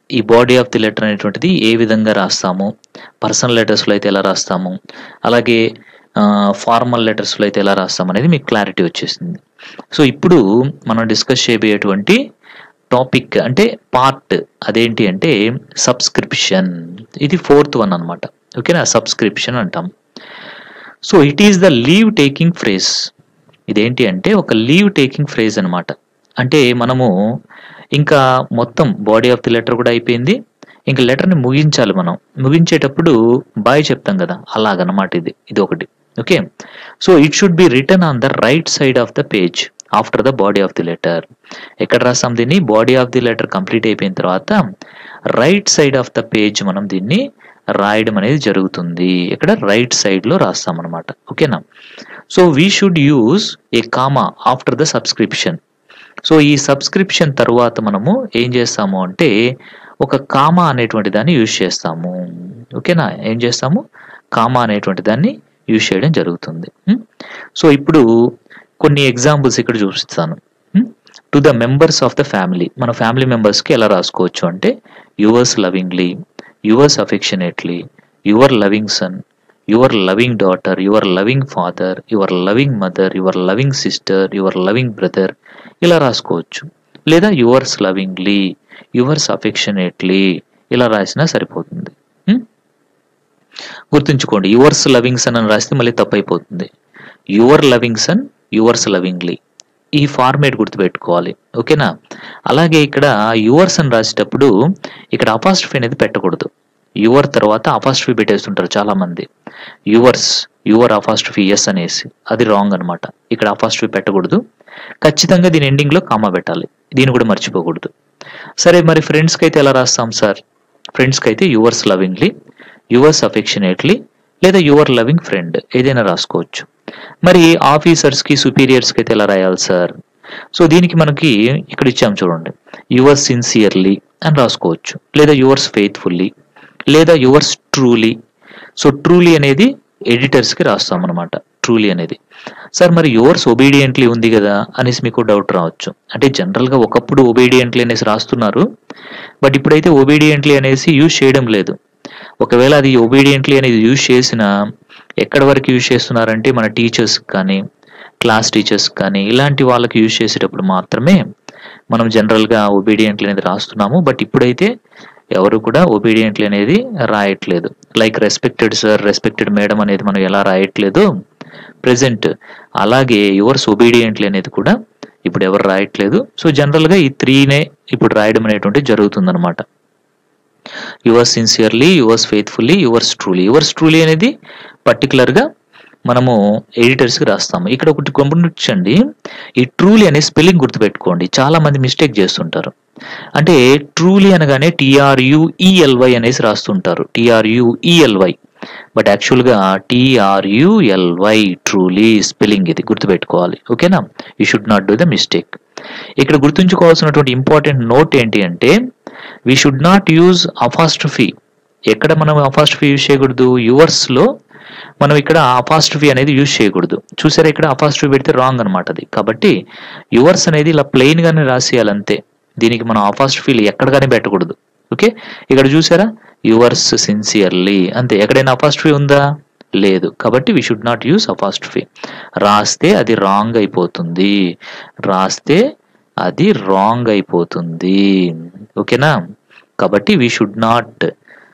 ఈ బాడీ ఆఫ్ ది లెటర్ అనేటువంటిది ఏ విధంగా రాస్తాము పర్సనల్ లెటర్స్లో అయితే ఎలా రాస్తాము అలాగే ఫార్మల్ లెటర్స్లో అయితే ఎలా రాస్తాము అనేది మీకు క్లారిటీ వచ్చేసింది సో ఇప్పుడు మనం డిస్కస్ చేయబోయేటువంటి టాపిక్ అంటే పార్ట్ అదేంటి అంటే సబ్స్క్రిప్షన్ ఇది ఫోర్త్ వన్ అనమాట ఓకేనా సబ్స్క్రిప్షన్ అంటాం so it is the leave taking phrase ఇదేంటి అంటే ఒక లీవ్ టేకింగ్ ఫ్రేజ్ అనమాట అంటే మనము ఇంకా మొత్తం బాడీ ఆఫ్ ది లెటర్ కూడా అయిపోయింది ఇంకా లెటర్ని ముగించాలి మనం ముగించేటప్పుడు బాయ్ చెప్తాం కదా అలాగనమాట ఇది ఇది ఒకటి okay so it should be written on the right side of the page after the body of the letter ఎక్కడ రాస్తాం దీన్ని body of the letter complete అయిపోయిన తర్వాత right side of the page మనం దీన్ని రాయడం అనేది జరుగుతుంది ఇక్కడ రైట్ సైడ్లో రాస్తాం అనమాట ఓకేనా so we should use a comma after the subscription so ఈ సబ్స్క్రిప్షన్ తర్వాత మనము ఏం చేస్తాము అంటే ఒక కామా అనేటువంటి దాన్ని యూజ్ చేస్తాము ఓకేనా ఏం చేస్తాము కామా అనేటువంటి దాన్ని యూజ్ చేయడం జరుగుతుంది సో ఇప్పుడు కొన్ని ఎగ్జాంపుల్స్ ఇక్కడ చూపిస్తాను to the members of the family మన ఫ్యామిలీ మెంబర్స్కి ఎలా రాసుకోవచ్చు అంటే yours lovingly yours affectionately your loving son your loving daughter your loving father your loving mother your loving sister your loving brother ఇలా రాసుకోవచ్చు లేదా యువర్స్ లవింగ్లీ యువర్స్ అఫెక్షనేట్లీ ఇలా రాసినా సరిపోతుంది గుర్తుంచుకోండి యువర్స్ లవింగ్ సన్ అని రాస్తే మళ్ళీ తప్పు అయిపోతుంది your loving son yours lovingly ఈ ఫార్మేట్ గుర్తుపెట్టుకోవాలి ఓకేనా అలాగే ఇక్కడ యువర్స్ అని రాసేటప్పుడు ఇక్కడ అపాస్ట్రఫీ అనేది పెట్టకూడదు యువర్ తర్వాత అపాస్ట్రఫీ పెట్టేస్తుంటారు చాలా మంది యువర్స్ యువర్ అపాస్ట్రఫీ ఎస్ అనేసి అది రాంగ్ అనమాట ఇక్కడ అపాస్ట్రఫీ పెట్టకూడదు ఖచ్చితంగా దీని ఎండింగ్లో కామా పెట్టాలి దీన్ని కూడా మర్చిపోకూడదు సరే మరి ఫ్రెండ్స్కి అయితే ఎలా రాస్తాం సార్ ఫ్రెండ్స్కి అయితే యువర్స్ లవింగ్లీ యువర్స్ అఫెక్షనేట్లీ లేదా యువర్ లవింగ్ ఫ్రెండ్ ఏదైనా రాసుకోవచ్చు మరి ఆఫీసర్స్కి సుపీరియర్స్కి అయితే ఎలా రాయాలి సార్ సో దీనికి మనకి ఇక్కడ ఇచ్చాం చూడండి యువర్స్ సిన్సియర్లీ అని రాసుకోవచ్చు లేదా యువర్స్ ఫెయిత్ఫుల్లీ లేదా యువర్స్ ట్రూలీ సో ట్రూలీ అనేది ఎడిటర్స్కి రాస్తాం అనమాట ట్రూలీ అనేది సార్ మరి యువర్స్ ఒబీడియంట్లీ ఉంది కదా అనేసి మీకు డౌట్ రావచ్చు అంటే జనరల్గా ఒకప్పుడు ఒబీడియంట్లీ అనేసి రాస్తున్నారు బట్ ఇప్పుడైతే ఒబీడియంట్లీ అనేసి యూజ్ చేయడం లేదు ఒకవేళ అది ఒబీడియంట్లీ అనేది యూజ్ చేసినా ఎక్కడి వరకు యూజ్ చేస్తున్నారంటే మన టీచర్స్ కానీ క్లాస్ టీచర్స్ కానీ ఇలాంటి వాళ్ళకి యూజ్ చేసేటప్పుడు మాత్రమే మనం జనరల్గా ఒబీడియంట్లీ అనేది రాస్తున్నాము బట్ ఇప్పుడైతే ఎవరు కూడా ఒబీడియంట్లీ అనేది రాయట్లేదు like respected sir respected madam అనేది మనం ఎలా రాయట్లేదు ప్రెసెంట్ అలాగే యువర్స్ ఒబీడియంట్లీ అనేది కూడా ఇప్పుడు ఎవరు రాయట్లేదు సో జనరల్గా ఈ త్రీనే ఇప్పుడు రాయడం అనేటువంటి జరుగుతుందన్నమాట yours sincerely yours faithfully yours truly yours truly అనేది పర్టికులర్గా మనము ఎడిటర్స్కి రాస్తాము ఇక్కడ ఒకటి గమనించండి ఈ ట్రూలీ అనే స్పెల్లింగ్ గుర్తుపెట్టుకోండి చాలా మంది మిస్టేక్ చేస్తుంటారు అంటే ట్రూలీ అనగానే టిఆర్యుఈఎల్వై అనేసి రాస్తుంటారు టిఆర్యుఈఎల్వై బట్ యాక్చువల్గా టిఆర్యుఎల్వై ట్రూలీ స్పెల్లింగ్ ఇది గుర్తుపెట్టుకోవాలి ఓకేనా you should not do the mistake ఇక్కడ గుర్తుంచుకోవాల్సినటువంటి ఇంపార్టెంట్ నోట్ ఏంటి అంటే we should not use apostrophe ఎక్కడ మనం అఫాస్ట్రఫీ యూజ్ చేయకూడదు యువర్స్లో మనం ఇక్కడ అపాస్ట్రఫీ అనేది యూజ్ చేయకూడదు చూసారా ఇక్కడ అపాస్ట్రఫీ పెడితే రాంగ్ అనమాట అది కాబట్టి యువర్స్ అనేది ఇలా ప్లెయిన్ గానే రాసేయాలి అంతే దీనికి మనం అపాస్ట్రఫీలు ఎక్కడ కానీ పెట్టకూడదు ఓకే ఇక్కడ చూసారా యువర్స్ సిన్సియర్లీ అంతే ఎక్కడైనా అపాస్ట్రఫీ ఉందా లేదు కాబట్టి we should not use apostrophe రాస్తే అది రాంగ్ అయిపోతుంది రాస్తే అది రాంగ్ అయిపోతుంది ఓకేనా కాబట్టి we should not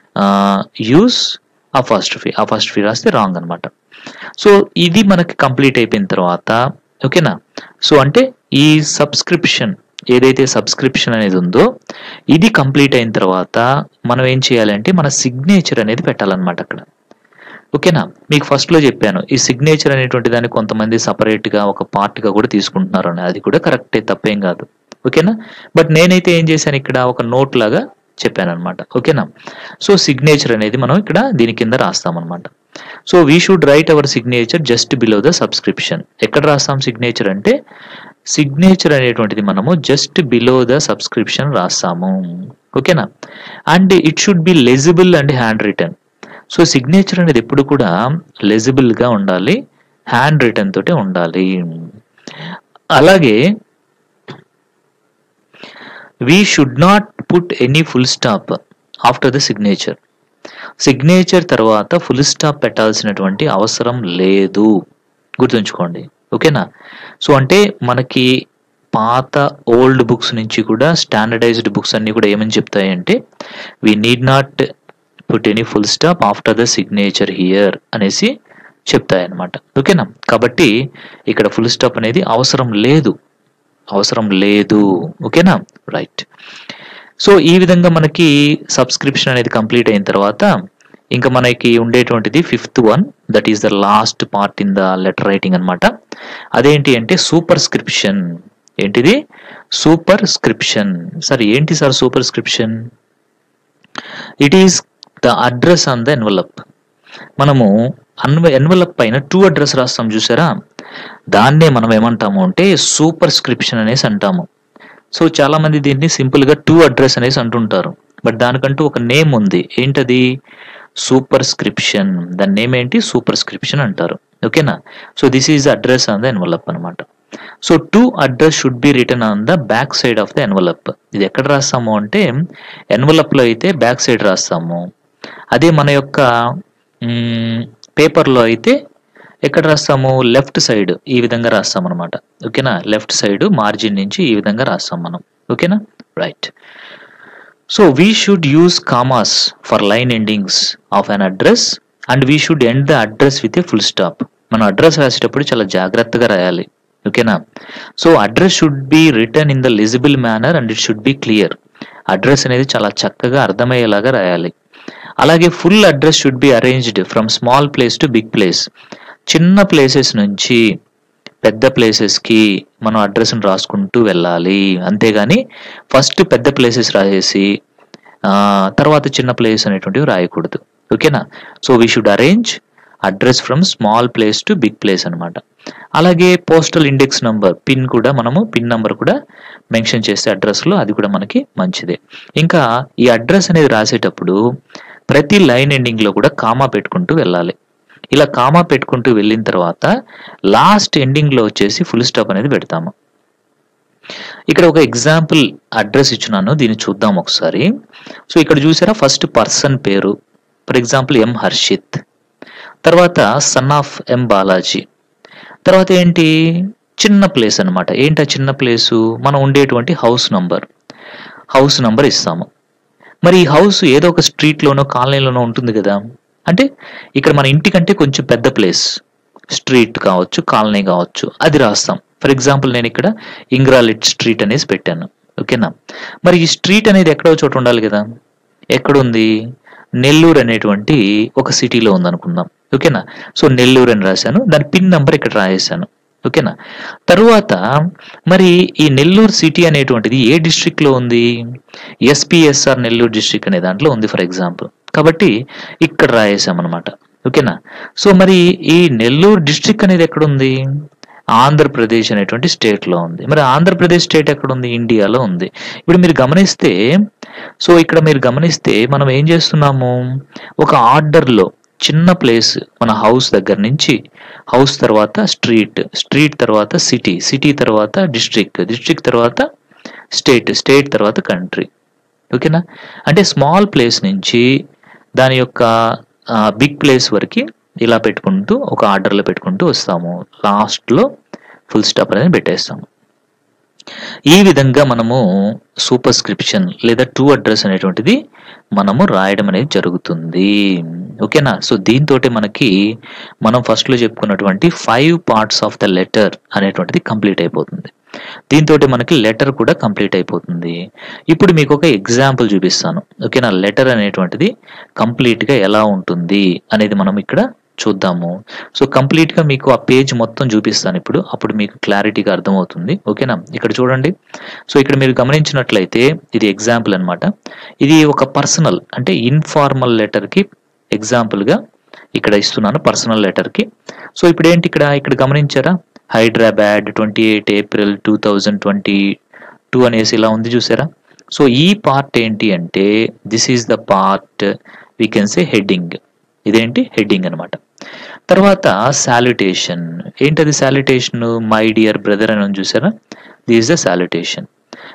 use apostrophe apostrophe రాస్తే రాంగ్ అనమాట సో ఇది మనకి కంప్లీట్ అయిపోయిన తర్వాత ఓకేనా సో అంటే ఈ సబ్స్క్రిప్షన్ ఏదైతే సబ్స్క్రిప్షన్ అనేది ఉందో ఇది కంప్లీట్ అయిన తర్వాత మనం ఏం చేయాలంటే మన సిగ్నేచర్ అనేది పెట్టాలన్నమాట అక్కడ ఓకేనా మీకు ఫస్ట్లో చెప్పాను ఈ సిగ్నేచర్ అనేటువంటి దాన్ని కొంతమంది సపరేట్గా ఒక పార్ట్గా కూడా తీసుకుంటున్నారు అని అది కూడా కరెక్టే తప్పేం కాదు ఓకేనా బట్ నేనైతే ఏం చేశాను ఇక్కడ ఒక నోట్ లాగా చెప్పాను అనమాట ఓకేనా సో సిగ్నేచర్ అనేది మనం ఇక్కడ దీని కింద రాస్తామన్నమాట so we should write our signature just below the subscription ఎక్కడ రాస్తాం సిగ్నేచర్ అంటే సిగ్నేచర్ అనేటువంటిది మనము జస్ట్ బిలో ద సబ్స్క్రిప్షన్ రాస్తాము ఓకేనా and it should be legible and handwritten so signature అనేది ఎప్పుడు కూడా లెజిబుల్ గా ఉండాలి హ్యాండ్ రిటర్న్ తోటి ఉండాలి అలాగే we should not put any full stop after the signature signature తర్వాత ఫుల్ స్టాప్ పెట్టాల్సినటువంటి అవసరం లేదు గుర్తుంచుకోండి ఓకేనా సో అంటే మనకి పాత ఓల్డ్ బుక్స్ నుంచి కూడా స్టాండర్డైజ్డ్ బుక్స్ అన్ని కూడా ఏమని చెప్తాయంటే we need not put any full stop after the signature here అనేసి చెప్తాయన్నమాట ఓకేనా కాబట్టి ఇక్కడ ఫుల్ స్టాప్ అనేది అవసరం లేదు అవసరం లేదు ఓకేనా రైట్ సో ఈ విధంగా మనకి సబ్స్క్రిప్షన్ అనేది కంప్లీట్ అయిన తర్వాత ఇంకా మనకి ఉండేటువంటిది fifth one that is the last part in the letter writing అన్నమాట అదేంటి అంటే సూపర్ స్క్రిప్షన్ ఏంటిది సూపర్ స్క్రిప్షన్ సార్ ఏంటి sir superscription it is the address on the envelope మనము అన్వ ఎన్వలప్ పైన టూ అడ్రస్ రాస్తాం చూసారా దాన్నే మనం ఏమంటాము అంటే సూపర్ స్క్రిప్షన్ అనేసి అంటాము సో చాలా మంది దీన్ని సింపుల్ గా టూ అడ్రస్ అనేసి అంటుంటారు బట్ దానికంటూ ఒక నేమ్ ఉంది ఏంటది సూపర్ స్క్రిప్షన్ దాని నేమ్ ఏంటి సూపర్ స్క్రిప్షన్ అంటారు ఓకేనా so this is address on the envelope అనమాట so to address should be written on the back side of the envelope ఇది ఎక్కడ రాస్తాము అంటే ఎన్వలప్ లో అయితే బ్యాక్ సైడ్ రాస్తాము అదే మన యొక్క పేపర్లో అయితే ఎక్కడ రాస్తాము లెఫ్ట్ సైడ్ ఈ విధంగా రాస్తాం అనమాట ఓకేనా లెఫ్ట్ సైడ్ మార్జిన్ నుంచి ఈ విధంగా రాస్తాం మనం ఓకేనా right so we should use commas for line endings of an address and we should end the address with a full stop మనం అడ్రస్ రాసేటప్పుడు చాలా జాగ్రత్తగా రాయాలి ఓకేనా so address should be written in the legible manner and it should be clear address అనేది చాలా చక్కగా అర్థమయ్యేలాగా రాయాలి అలాగే full address should be arranged from small place to big place చిన్న ప్లేసెస్ నుంచి పెద్ద ప్లేసెస్కి మనం అడ్రస్ని రాసుకుంటూ వెళ్ళాలి అంతేగాని ఫస్ట్ పెద్ద ప్లేసెస్ రాసేసి ఆ, తర్వాత చిన్న ప్లేస్ అనేటువంటివి రాయకూడదు ఓకేనా so we should arrange address from small place to big place అన్నమాట అలాగే పోస్టల్ ఇండెక్స్ నంబర్ పిన్ కూడా మనము పిన్ నంబర్ కూడా మెన్షన్ చేస్తే అడ్రస్లో అది కూడా మనకి మంచిదే ఇంకా ఈ అడ్రస్ అనేది రాసేటప్పుడు ప్రతి లైన్ ఎండింగ్లో కూడా కామా పెట్టుకుంటూ వెళ్ళాలి ఇలా కామా పెట్టుకుంటూ వెళ్ళిన తర్వాత లాస్ట్ ఎండింగ్లో వచ్చేసి ఫుల్ స్టాప్ అనేది పెడతాము ఇక్కడ ఒక ఎగ్జాంపుల్ అడ్రస్ ఇచ్చున్నాను దీన్ని చూద్దాం ఒకసారి సో ఇక్కడ చూసారా ఫస్ట్ పర్సన్ పేరు ఫర్ ఎగ్జాంపుల్ ఎం హర్షిత్ తర్వాత సన్ ఆఫ్ ఎం బాలాజీ తర్వాత ఏంటి చిన్న ప్లేస్ అన్నమాట ఏంటి ఆ చిన్న ప్లేసు మనం ఉండేటువంటి హౌస్ నంబర్ హౌస్ నంబర్ ఇస్తాము మరి ఈ హౌస్ ఏదో ఒక స్ట్రీట్లోనో కాలనీలోనో ఉంటుంది కదా అంటే ఇక్కడ మన ఇంటికంటే కొంచెం పెద్ద ప్లేస్ స్ట్రీట్ కావచ్చు కాలనీ కావచ్చు అది రాస్తాం ఫర్ ఎగ్జాంపుల్ నేను ఇక్కడ ఇంగ్రాలిట్ స్ట్రీట్ అనేసి పెట్టాను ఓకేనా మరి ఈ స్ట్రీట్ అనేది ఎక్కడో చోట ఉండాలి కదా ఎక్కడుంది నెల్లూరు అనేటువంటి ఒక సిటీలో ఉందనుకుందాం ఓకేనా సో నెల్లూరు అని రాశాను దాని పిన్ నంబర్ ఇక్కడ రాసేసాను ఓకేనా తరువాత మరి ఈ నెల్లూరు సిటీ అనేటువంటిది ఏ డిస్ట్రిక్ట్ లో ఉంది ఎస్పీఎస్ఆర్ నెల్లూరు డిస్ట్రిక్ట్ అనే దాంట్లో ఉంది ఫర్ ఎగ్జాంపుల్ కాబట్టి ఇక్కడ రాయేసామన్నమాట ఓకేనా సో మరి ఈ నెల్లూరు డిస్ట్రిక్ట్ అనేది ఎక్కడుంది ఆంధ్రప్రదేశ్ అనేటువంటి స్టేట్ లో ఉంది మరి ఆంధ్రప్రదేశ్ స్టేట్ ఎక్కడ ఉంది ఇండియాలో ఉంది ఇప్పుడు మీరు గమనిస్తే సో ఇక్కడ మీరు గమనిస్తే మనం ఏం చేస్తున్నాము ఒక ఆర్డర్ లో చిన్న ప్లేస్ మన హౌస్ దగ్గర నుంచి హౌస్ తర్వాత స్ట్రీట్ స్ట్రీట్ తర్వాత సిటీ సిటీ తర్వాత డిస్ట్రిక్ట్ డిస్ట్రిక్ట్ తర్వాత స్టేట్ స్టేట్ తర్వాత కంట్రీ ఓకేనా అంటే స్మాల్ ప్లేస్ నుంచి దాని యొక్క బిగ్ ప్లేస్ వరకు ఇలా పెట్టుకుంటూ ఒక ఆర్డర్లో పెట్టుకుంటూ వస్తాము లాస్ట్లో ఫుల్ స్టాప్ అనేది పెట్టేస్తాము ఈ విధంగా మనము సూపర్ స్క్రిప్షన్ లేదా టూ అడ్రస్ అనేటువంటిది మనము రాయడం అనేది జరుగుతుంది ఓకేనా సో దీంతో మనకి మనం ఫస్ట్లో చెప్పుకున్నటువంటి five parts of the letter అనేటువంటిది కంప్లీట్ అయిపోతుంది దీంతో మనకి లెటర్ కూడా కంప్లీట్ అయిపోతుంది ఇప్పుడు మీకు ఒక ఎగ్జాంపుల్ చూపిస్తాను ఓకేనా లెటర్ అనేటువంటిది కంప్లీట్గా ఎలా ఉంటుంది అనేది మనం ఇక్కడ చూద్దాము సో కంప్లీట్ గా మీకు ఆ పేజ్ మొత్తం చూపిస్తాను ఇప్పుడు అప్పుడు మీకు క్లారిటీగా అర్థమవుతుంది ఓకేనా ఇక్కడ చూడండి సో ఇక్కడ మీరు గమనించినట్లయితే ఇది ఎగ్జాంపుల్ అన్నమాట ఇది ఒక పర్సనల్ అంటే ఇన్ఫార్మల్ లెటర్ కి ఎగ్జాంపుల్ గా ఇక్కడ ఇస్తున్నాను పర్సనల్ లెటర్ కి సో ఇప్పుడు ఏంటి ఇక్కడ ఇక్కడ గమనించారా Hyderabad twenty eight April two thousand twenty two అనేసి ఇలా ఉంది చూసారా సో ఈ పార్ట్ ఏంటి అంటే this is the part we can say heading ఇదేంటి హెడ్డింగ్ అన్నమాట తర్వాత సాల్యుటేషన్ ఏంటది సాల్యుటేషన్ మై డియర్ బ్రదర్ అని ఉంది చూసారా దిస్ ద సాల్యుటేషన్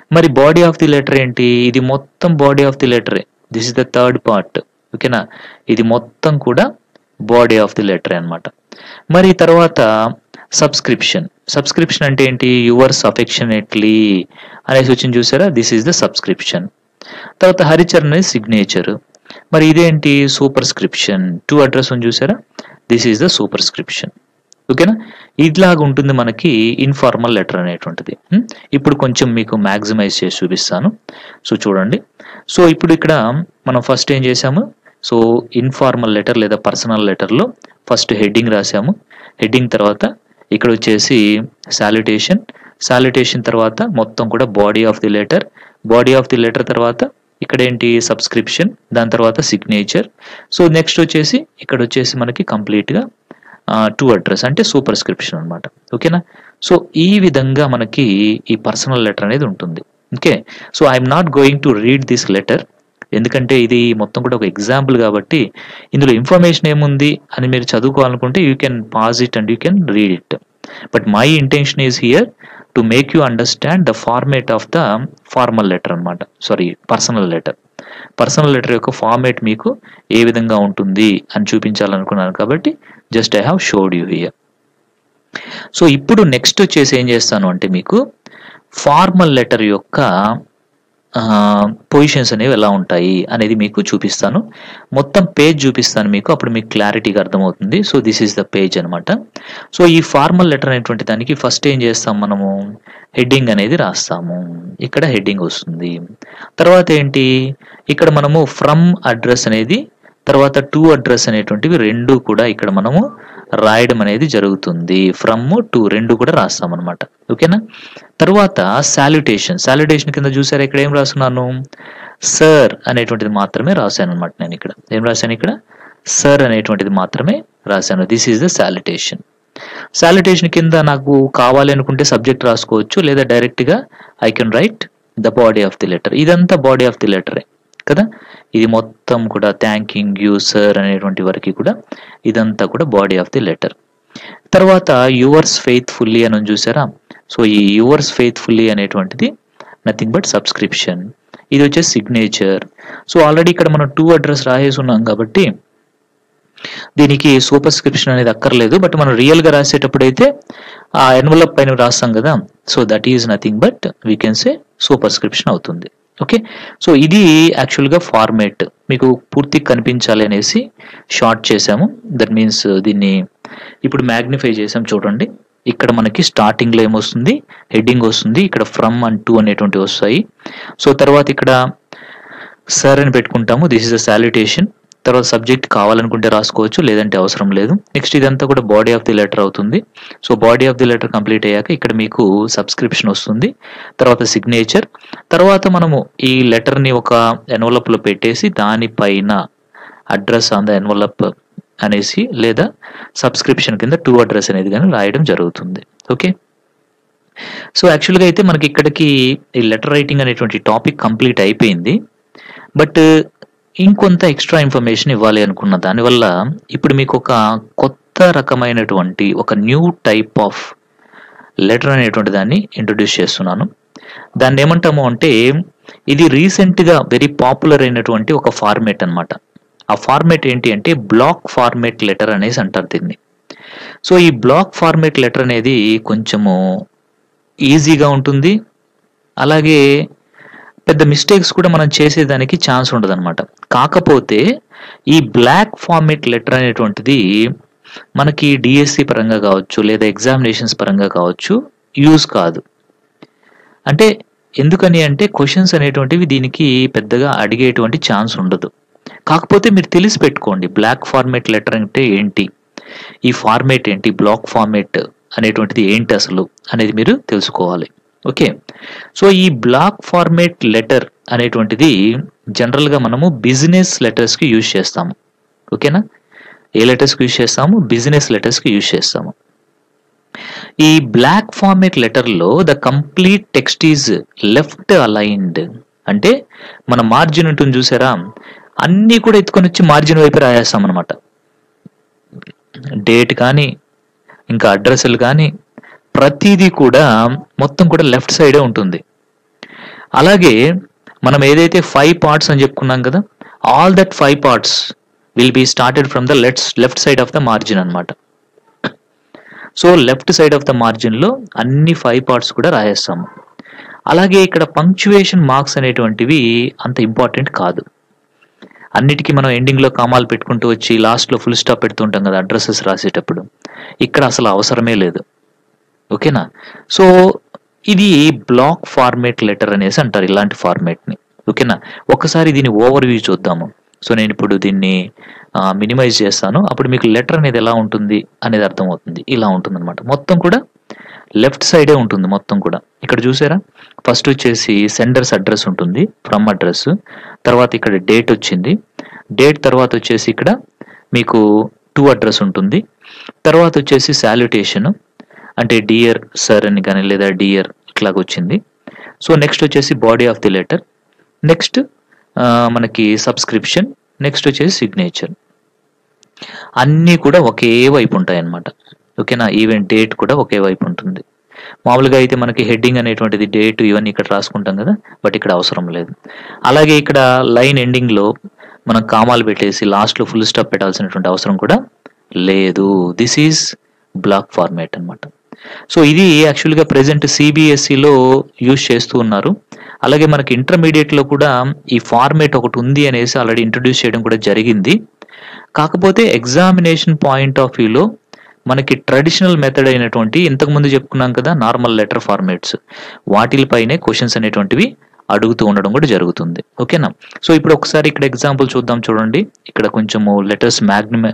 మరి బాడీ ఆఫ్ ది లెటర్ ఏంటి ఇది మొత్తం బాడీ ఆఫ్ ది లెటరే this is the third part ఓకేనా ఇది మొత్తం కూడా బాడీ ఆఫ్ ది లెటర్ అన్నమాట మరి తర్వాత సబ్స్క్రిప్షన్ సబ్స్క్రిప్షన్ అంటే ఏంటి యువర్స్ అఫెక్షనేట్లీ అనేసి వచ్చింది చూసారా దిస్ ఈస్ ద సబ్స్క్రిప్షన్ తర్వాత హరిచరణ్ అనేది సిగ్నేచర్ మరి ఇదేంటి సూపర్ స్క్రిప్షన్ టూ అడ్రస్ ఉంది చూసారా this is the superscription ఓకేనా ఇట్లాగా ఉంటుంది మనకి ఇన్ఫార్మల్ లెటర్ అనేటువంటిది ఉం? ఇప్పుడు కొంచెం మీకు మ్యాక్సిమైజ్ చేసి చూపిస్తాను సో చూడండి సో ఇప్పుడు ఇక్కడ మనం ఫస్ట్ ఏం చేసాము సో ఇన్ఫార్మల్ లెటర్ లేదా పర్సనల్ లెటర్లో ఫస్ట్ హెడ్డింగ్ రాసాము హెడ్డింగ్ తర్వాత ఇక్కడ వచ్చేసి సాలిటేషన్ సాలిటేషన్ తర్వాత మొత్తం కూడా body of the letter body of the letter తర్వాత ఇక్కడ ఏంటి సబ్స్క్రిప్షన్ దాని తర్వాత సిగ్నేచర్ సో నెక్స్ట్ వచ్చేసి ఇక్కడ వచ్చేసి మనకి కంప్లీట్గా టూ అడ్రస్ అంటే సూపర్ స్క్రిప్షన్ అనమాట ఓకేనా సో ఈ విధంగా మనకి ఈ పర్సనల్ లెటర్ అనేది ఉంటుంది okay so I'm not going to read this letter ఎందుకంటే ఇది మొత్తం కూడా ఒక ఎగ్జాంపుల్ కాబట్టి ఇందులో ఇన్ఫర్మేషన్ ఏముంది అని మీరు చదువుకోవాలనుకుంటే you can pause it and you can read it but my intention is here to make you understand the format of the formal letter అనమాట sorry personal letter personal letter యొక్క ఫార్మేట్ మీకు ఏ విధంగా ఉంటుంది అని చూపించాలనుకున్నాను కాబట్టి just I have showed you here so ఇప్పుడు నెక్స్ట్ వచ్చేసి ఏం చేస్తాను అంటే మీకు ఫార్మల్ లెటర్ యొక్క పొజిషన్స్ అనేవి ఎలా ఉంటాయి అనేది మీకు చూపిస్తాను మొత్తం పేజ్ చూపిస్తాను మీకు అప్పుడు మీకు క్లారిటీగా అర్థమవుతుంది so this is the page అనమాట సో ఈ ఫార్మల్ లెటర్ అనేటువంటి దానికి ఫస్ట్ ఏం చేస్తాం మనము హెడ్డింగ్ అనేది రాస్తాము ఇక్కడ హెడ్డింగ్ వస్తుంది తర్వాత ఏంటి ఇక్కడ మనము ఫ్రమ్ అడ్రస్ అనేది తర్వాత టు అడ్రస్ అనేటువంటివి రెండు కూడా ఇక్కడ మనము రాయడం అనేది జరుగుతుంది ఫ్రమ్ టు రెండు కూడా రాస్తాం అనమాట ఓకేనా తర్వాత సాల్యుటేషన్ సాల్యుటేషన్ కింద చూసారా ఇక్కడ ఏం రాస్తున్నాను సర్ అనేటువంటిది మాత్రమే రాశాను అనమాట నేను ఇక్కడ ఏం రాశాను ఇక్కడ సర్ అనేటువంటిది మాత్రమే రాశాను this is the salutation salutation కింద నాకు కావాలి అనుకుంటే సబ్జెక్ట్ రాసుకోవచ్చు లేదా డైరెక్ట్గా I can write the body of the letter ఇదంతా బాడీ ఆఫ్ ది లెటరే కదా ఇది మొత్తం కూడా థ్యాంకింగ్ యూ సర్ అనేటువంటి వరకు కూడా ఇదంతా కూడా బాడీ ఆఫ్ ది లెటర్ తర్వాత యువర్స్ ఫెయిత్ఫుల్లీ అని ఉంది చూసారా సో ఈ యువర్స్ ఫెయిత్ఫుల్లీ అనేటువంటిది నథింగ్ బట్ సబ్స్క్రిప్షన్ ఇది వచ్చేసి సిగ్నేచర్ సో ఆల్రెడీ ఇక్కడ మనం టూ అడ్రస్ రాసేసి ఉన్నాం కాబట్టి దీనికి సూపర్ స్క్రిప్షన్ అనేది అక్కర్లేదు బట్ మనం రియల్ గా రాసేటప్పుడు అయితే ఆ ఎన్వలప్ పైన రాస్తాం కదా so that is nothing but we can say superscription అవుతుంది ఓకే సో ఇది యాక్చువల్గా ఫార్మేట్ మీకు పూర్తి కనిపించాలి అనేసి షార్ట్ చేసాము దట్ మీన్స్ దీన్ని ఇప్పుడు మ్యాగ్నిఫై చేసాం చూడండి ఇక్కడ మనకి స్టార్టింగ్లో ఏమొస్తుంది హెడ్డింగ్ వస్తుంది ఇక్కడ ఫ్రమ్ అండ్ టు అనేటువంటి వస్తాయి సో తర్వాత ఇక్కడ సర్ అని పెట్టుకుంటాము దిస్ ఇస్ ద సాల్యుటేషన్ తర్వాత సబ్జెక్ట్ కావాలనుకుంటే రాసుకోవచ్చు లేదంటే అవసరం లేదు నెక్స్ట్ ఇదంతా కూడా బాడీ ఆఫ్ ది లెటర్ అవుతుంది so body of the letter complete అయ్యాక ఇక్కడ మీకు సబ్స్క్రిప్షన్ వస్తుంది తర్వాత సిగ్నేచర్ తర్వాత మనము ఈ లెటర్ని ఒక envelope లో పెట్టేసి దానిపైన అడ్రస్ ఆన్ ద ఎన్వలప్ అనేసి లేదా సబ్స్క్రిప్షన్ కింద టూ అడ్రస్ అనేది కానీ రాయడం జరుగుతుంది ఓకే సో యాక్చువల్గా అయితే మనకి ఇక్కడికి ఈ లెటర్ రైటింగ్ అనేటువంటి టాపిక్ కంప్లీట్ అయిపోయింది బట్ ఇంకొంత ఎక్స్ట్రా ఇన్ఫర్మేషన్ ఇవ్వాలి అనుకున్న దానివల్ల ఇప్పుడు మీకు ఒక కొత్త రకమైనటువంటి ఒక న్యూ టైప్ ఆఫ్ లెటర్ అనేటువంటి దాన్ని ఇంట్రొడ్యూస్ చేస్తున్నాను దాన్ని ఏమంటాము అంటే ఇది రీసెంట్గా వెరీ పాపులర్ అయినటువంటి ఒక ఫార్మేట్ అన్నమాట ఆ ఫార్మేట్ ఏంటి అంటే బ్లాక్ ఫార్మేట్ లెటర్ అనేసి అంటారు దీన్ని సో ఈ బ్లాక్ ఫార్మేట్ లెటర్ అనేది కొంచెము ఈజీగా ఉంటుంది అలాగే పెద్ద మిస్టేక్స్ కూడా మనం చేసేదానికి ఛాన్స్ ఉండదన్నమాట కాకపోతే ఈ బ్లాక్ ఫార్మేట్ లెటర్ అనేటువంటిది మనకి డిఎస్సి పరంగా కావచ్చు లేదా ఎగ్జామినేషన్స్ పరంగా కావచ్చు యూజ్ కాదు అంటే ఎందుకని అంటే క్వశ్చన్స్ అనేటువంటివి దీనికి పెద్దగా అడిగేటువంటి ఛాన్స్ ఉండదు కాకపోతే మీరు తెలిసి పెట్టుకోండి బ్లాక్ ఫార్మేట్ లెటర్ అంటే ఏంటి ఈ ఫార్మేట్ ఏంటి బ్లాక్ ఫార్మేట్ అనేటువంటిది ఏంటి అసలు అనేది మీరు తెలుసుకోవాలి ఓకే సో ఈ బ్లాక్ ఫార్మేట్ లెటర్ అనేటువంటిది జనరల్గా మనము బిజినెస్ లెటర్స్కి యూజ్ చేస్తాము ఓకేనా ఏ లెటర్స్కి యూజ్ చేస్తాము బిజినెస్ లెటర్స్కి యూజ్ చేస్తాము ఈ బ్లాక్ ఫార్మేట్ లెటర్లో the complete text is left aligned అంటే మన మార్జిన్ ఉంటుంది చూసారా అన్నీ కూడా ఎత్తుకొని వచ్చి మార్జిన్ వైపు రాయేస్తాం అనమాట డేట్ కానీ ఇంకా అడ్రస్లు కానీ ప్రతిదీ కూడా మొత్తం కూడా లెఫ్ట్ సైడే ఉంటుంది అలాగే మనం ఏదైతే ఫైవ్ పార్ట్స్ అని చెప్పుకున్నాం కదా all that five parts will be started from the left left side of the margin అన్నమాట so left side of the మార్జిన్లో అన్ని ఫైవ్ పార్ట్స్ కూడా రాయేస్తాము అలాగే ఇక్కడ పంక్చువేషన్ మార్క్స్ అనేటువంటివి అంత ఇంపార్టెంట్ కాదు అన్నిటికీ మనం ఎండింగ్లో కామాలు పెట్టుకుంటూ వచ్చి లాస్ట్లో ఫుల్ స్టాప్ పెడుతుంటాం కదా అడ్రసెస్ రాసేటప్పుడు ఇక్కడ అసలు అవసరమే లేదు ఓకేనా సో ఇది బ్లాక్ ఫార్మేట్ లెటర్ అనేసి అంటారు ఇలాంటి ఫార్మేట్ని ఓకేనా ఒకసారి దీని ఓవర్ వ్యూ చూద్దాము సో నేను ఇప్పుడు దీన్ని మినిమైజ్ చేస్తాను అప్పుడు మీకు లెటర్ అనేది ఎలా ఉంటుంది అనేది అర్థమవుతుంది ఇలా ఉంటుంది అనమాట మొత్తం కూడా లెఫ్ట్ సైడే ఉంటుంది మొత్తం కూడా ఇక్కడ చూసారా ఫస్ట్ వచ్చేసి సెండర్స్ అడ్రస్ ఉంటుంది ఫ్రమ్ అడ్రస్ తర్వాత ఇక్కడ డేట్ వచ్చింది డేట్ తర్వాత వచ్చేసి ఇక్కడ మీకు టు అడ్రస్ ఉంటుంది తర్వాత వచ్చేసి శాల్యుటేషన్ అంటే డియర్ సర్ అని కానీ లేదా డియర్ ఇట్లాగ వచ్చింది సో నెక్స్ట్ వచ్చేసి body of the letter next మనకి సబ్స్క్రిప్షన్ నెక్స్ట్ వచ్చేసి సిగ్నేచర్ అన్నీ కూడా ఒకే వైపు ఉంటాయి అన్నమాట ఓకేనా ఈవెన్ డేట్ కూడా ఒకే వైపు ఉంటుంది మామూలుగా అయితే మనకి హెడ్డింగ్ అనేటువంటిది డేట్ ఇవన్నీ ఇక్కడ రాసుకుంటాం కదా బట్ ఇక్కడ అవసరం లేదు అలాగే ఇక్కడ లైన్ ఎండింగ్లో మనం కామాలు పెట్టేసి లాస్ట్లో ఫుల్ స్టాప్ పెట్టాల్సినటువంటి అవసరం కూడా లేదు దిస్ ఈజ్ బ్లాక్ ఫార్మేట్ అన్నమాట సో ఇది యాక్చువల్గా ప్రెసెంట్ సిబిఎస్ఈలో యూజ్ చేస్తూ ఉన్నారు అలాగే మనకి ఇంటర్మీడియట్లో కూడా ఈ ఫార్మేట్ ఒకటి ఉంది అనేసి ఆల్రెడీ ఇంట్రడ్యూస్ చేయడం కూడా జరిగింది కాకపోతే ఎగ్జామినేషన్ పాయింట్ ఆఫ్ వ్యూలో మనకి ట్రెడిషనల్ మెథడ్ అయినటువంటి ఇంతకుముందు చెప్పుకున్నాం కదా నార్మల్ లెటర్ ఫార్మేట్స్ వాటిపైనే క్వశ్చన్స్ అనేటువంటివి అడుగుతూ ఉండడం కూడా జరుగుతుంది ఓకేనా సో ఇప్పుడు ఒకసారి ఇక్కడ ఎగ్జాంపుల్ చూద్దాం చూడండి ఇక్కడ కొంచెము లెటర్స్ మ్యాగ్నిమ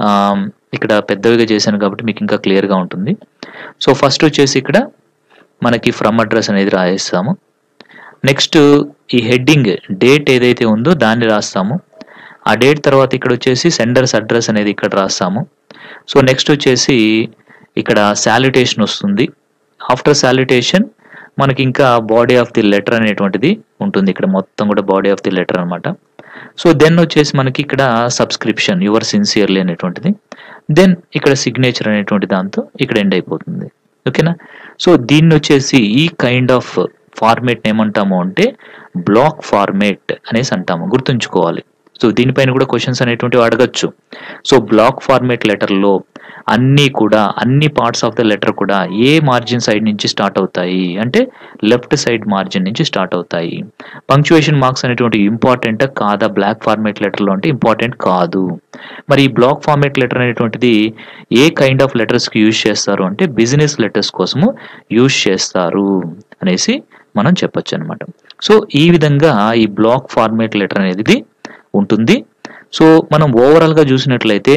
ఇక్కడ పెద్దవిగా చేశాను కాబట్టి మీకు ఇంకా క్లియర్గా ఉంటుంది సో ఫస్ట్ వచ్చేసి ఇక్కడ మనకి ఫ్రమ్ అడ్రస్ అనేది రాయేస్తాము నెక్స్ట్ ఈ హెడ్డింగ్ డేట్ ఏదైతే ఉందో దాన్ని రాస్తాము ఆ డేట్ తర్వాత ఇక్కడ వచ్చేసి సెండర్స్ అడ్రస్ అనేది ఇక్కడ రాస్తాము సో నెక్స్ట్ వచ్చేసి ఇక్కడ శాలిటేషన్ వస్తుంది ఆఫ్టర్ శాలిటేషన్ మనకి ఇంకా బాడీ ఆఫ్ ది లెటర్ అనేటువంటిది ఉంటుంది ఇక్కడ మొత్తం కూడా బాడీ ఆఫ్ ది లెటర్ అనమాట సో దెన్ వచ్చేసి మనకి ఇక్కడ సబ్స్క్రిప్షన్ యువర్ సిన్సియర్లీ అనేటువంటిది దెన్ ఇక్కడ సిగ్నేచర్ అనేటువంటి దాంతో ఇక్కడ ఎండ్ అయిపోతుంది ఓకేనా సో దీన్ని వచ్చేసి ఈ కైండ్ ఆఫ్ ఫార్మేట్ ఏమంటాము అంటే బ్లాక్ ఫార్మేట్ అనేసి అంటాము గుర్తుంచుకోవాలి సో దీనిపైన కూడా క్వశ్చన్స్ అనేటువంటివి అడగచ్చు సో బ్లాక్ ఫార్మేట్ లెటర్లో అన్నీ కూడా అన్ని పార్ట్స్ ఆఫ్ ద లెటర్ కూడా ఏ మార్జిన్ సైడ్ నుంచి స్టార్ట్ అవుతాయి అంటే లెఫ్ట్ సైడ్ మార్జిన్ నుంచి స్టార్ట్ అవుతాయి పంక్చువేషన్ మార్క్స్ అనేటువంటి ఇంపార్టెంట్ కాదా బ్లాక్ ఫార్మేట్ లెటర్లో అంటే ఇంపార్టెంట్ కాదు మరి ఈ బ్లాక్ ఫార్మేట్ లెటర్ అనేటువంటిది ఏ కైండ్ ఆఫ్ లెటర్స్కి యూజ్ చేస్తారు అంటే బిజినెస్ లెటర్స్ కోసము యూజ్ చేస్తారు అనేసి మనం చెప్పొచ్చు అనమాట సో ఈ విధంగా ఈ బ్లాక్ ఫార్మేట్ లెటర్ అనేది ఉంటుంది సో మనం ఓవరాల్గా చూసినట్లయితే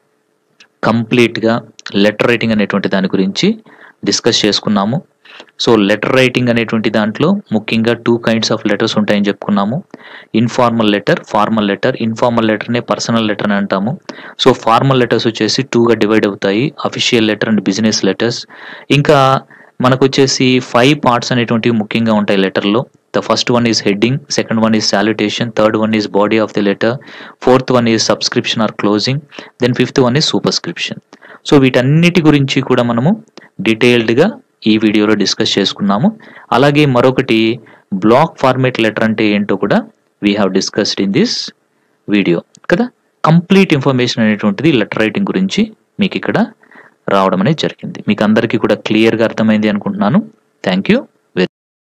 కంప్లీట్గా లెటర్ రైటింగ్ అనేటువంటి దాని గురించి డిస్కస్ చేసుకున్నాము సో లెటర్ రైటింగ్ అనేటువంటి దాంట్లో ముఖ్యంగా టూ కైండ్స్ ఆఫ్ లెటర్స్ ఉంటాయని చెప్పుకున్నాము informal letter formal letter informal లెటర్నే పర్సనల్ లెటర్ అని అంటాము సో ఫార్మల్ లెటర్స్ వచ్చేసి టూగా డివైడ్ అవుతాయి official letter and business letters ఇంకా మనకు వచ్చేసి ఫైవ్ పార్ట్స్ అనేటువంటివి ముఖ్యంగా ఉంటాయి లెటర్లో the first one is heading second one is salutation third one is body of the letter fourth one is subscription or closing then fifth one is superscription so వీటన్నిటి గురించి కూడా మనము డీటెయిల్డ్గా ఈ వీడియోలో డిస్కస్ చేసుకున్నాము అలాగే మరొకటి బ్లాక్ ఫార్మేట్ లెటర్ అంటే ఏంటో కూడా we have discussed in this video కదా కంప్లీట్ ఇన్ఫర్మేషన్ అనేటువంటిది లెటర్ రైటింగ్ గురించి మీకు ఇక్కడ రావడం అనేది జరిగింది మీకు అందరికీ కూడా క్లియర్గా అర్థమైంది అనుకుంటున్నాను థ్యాంక్ యూ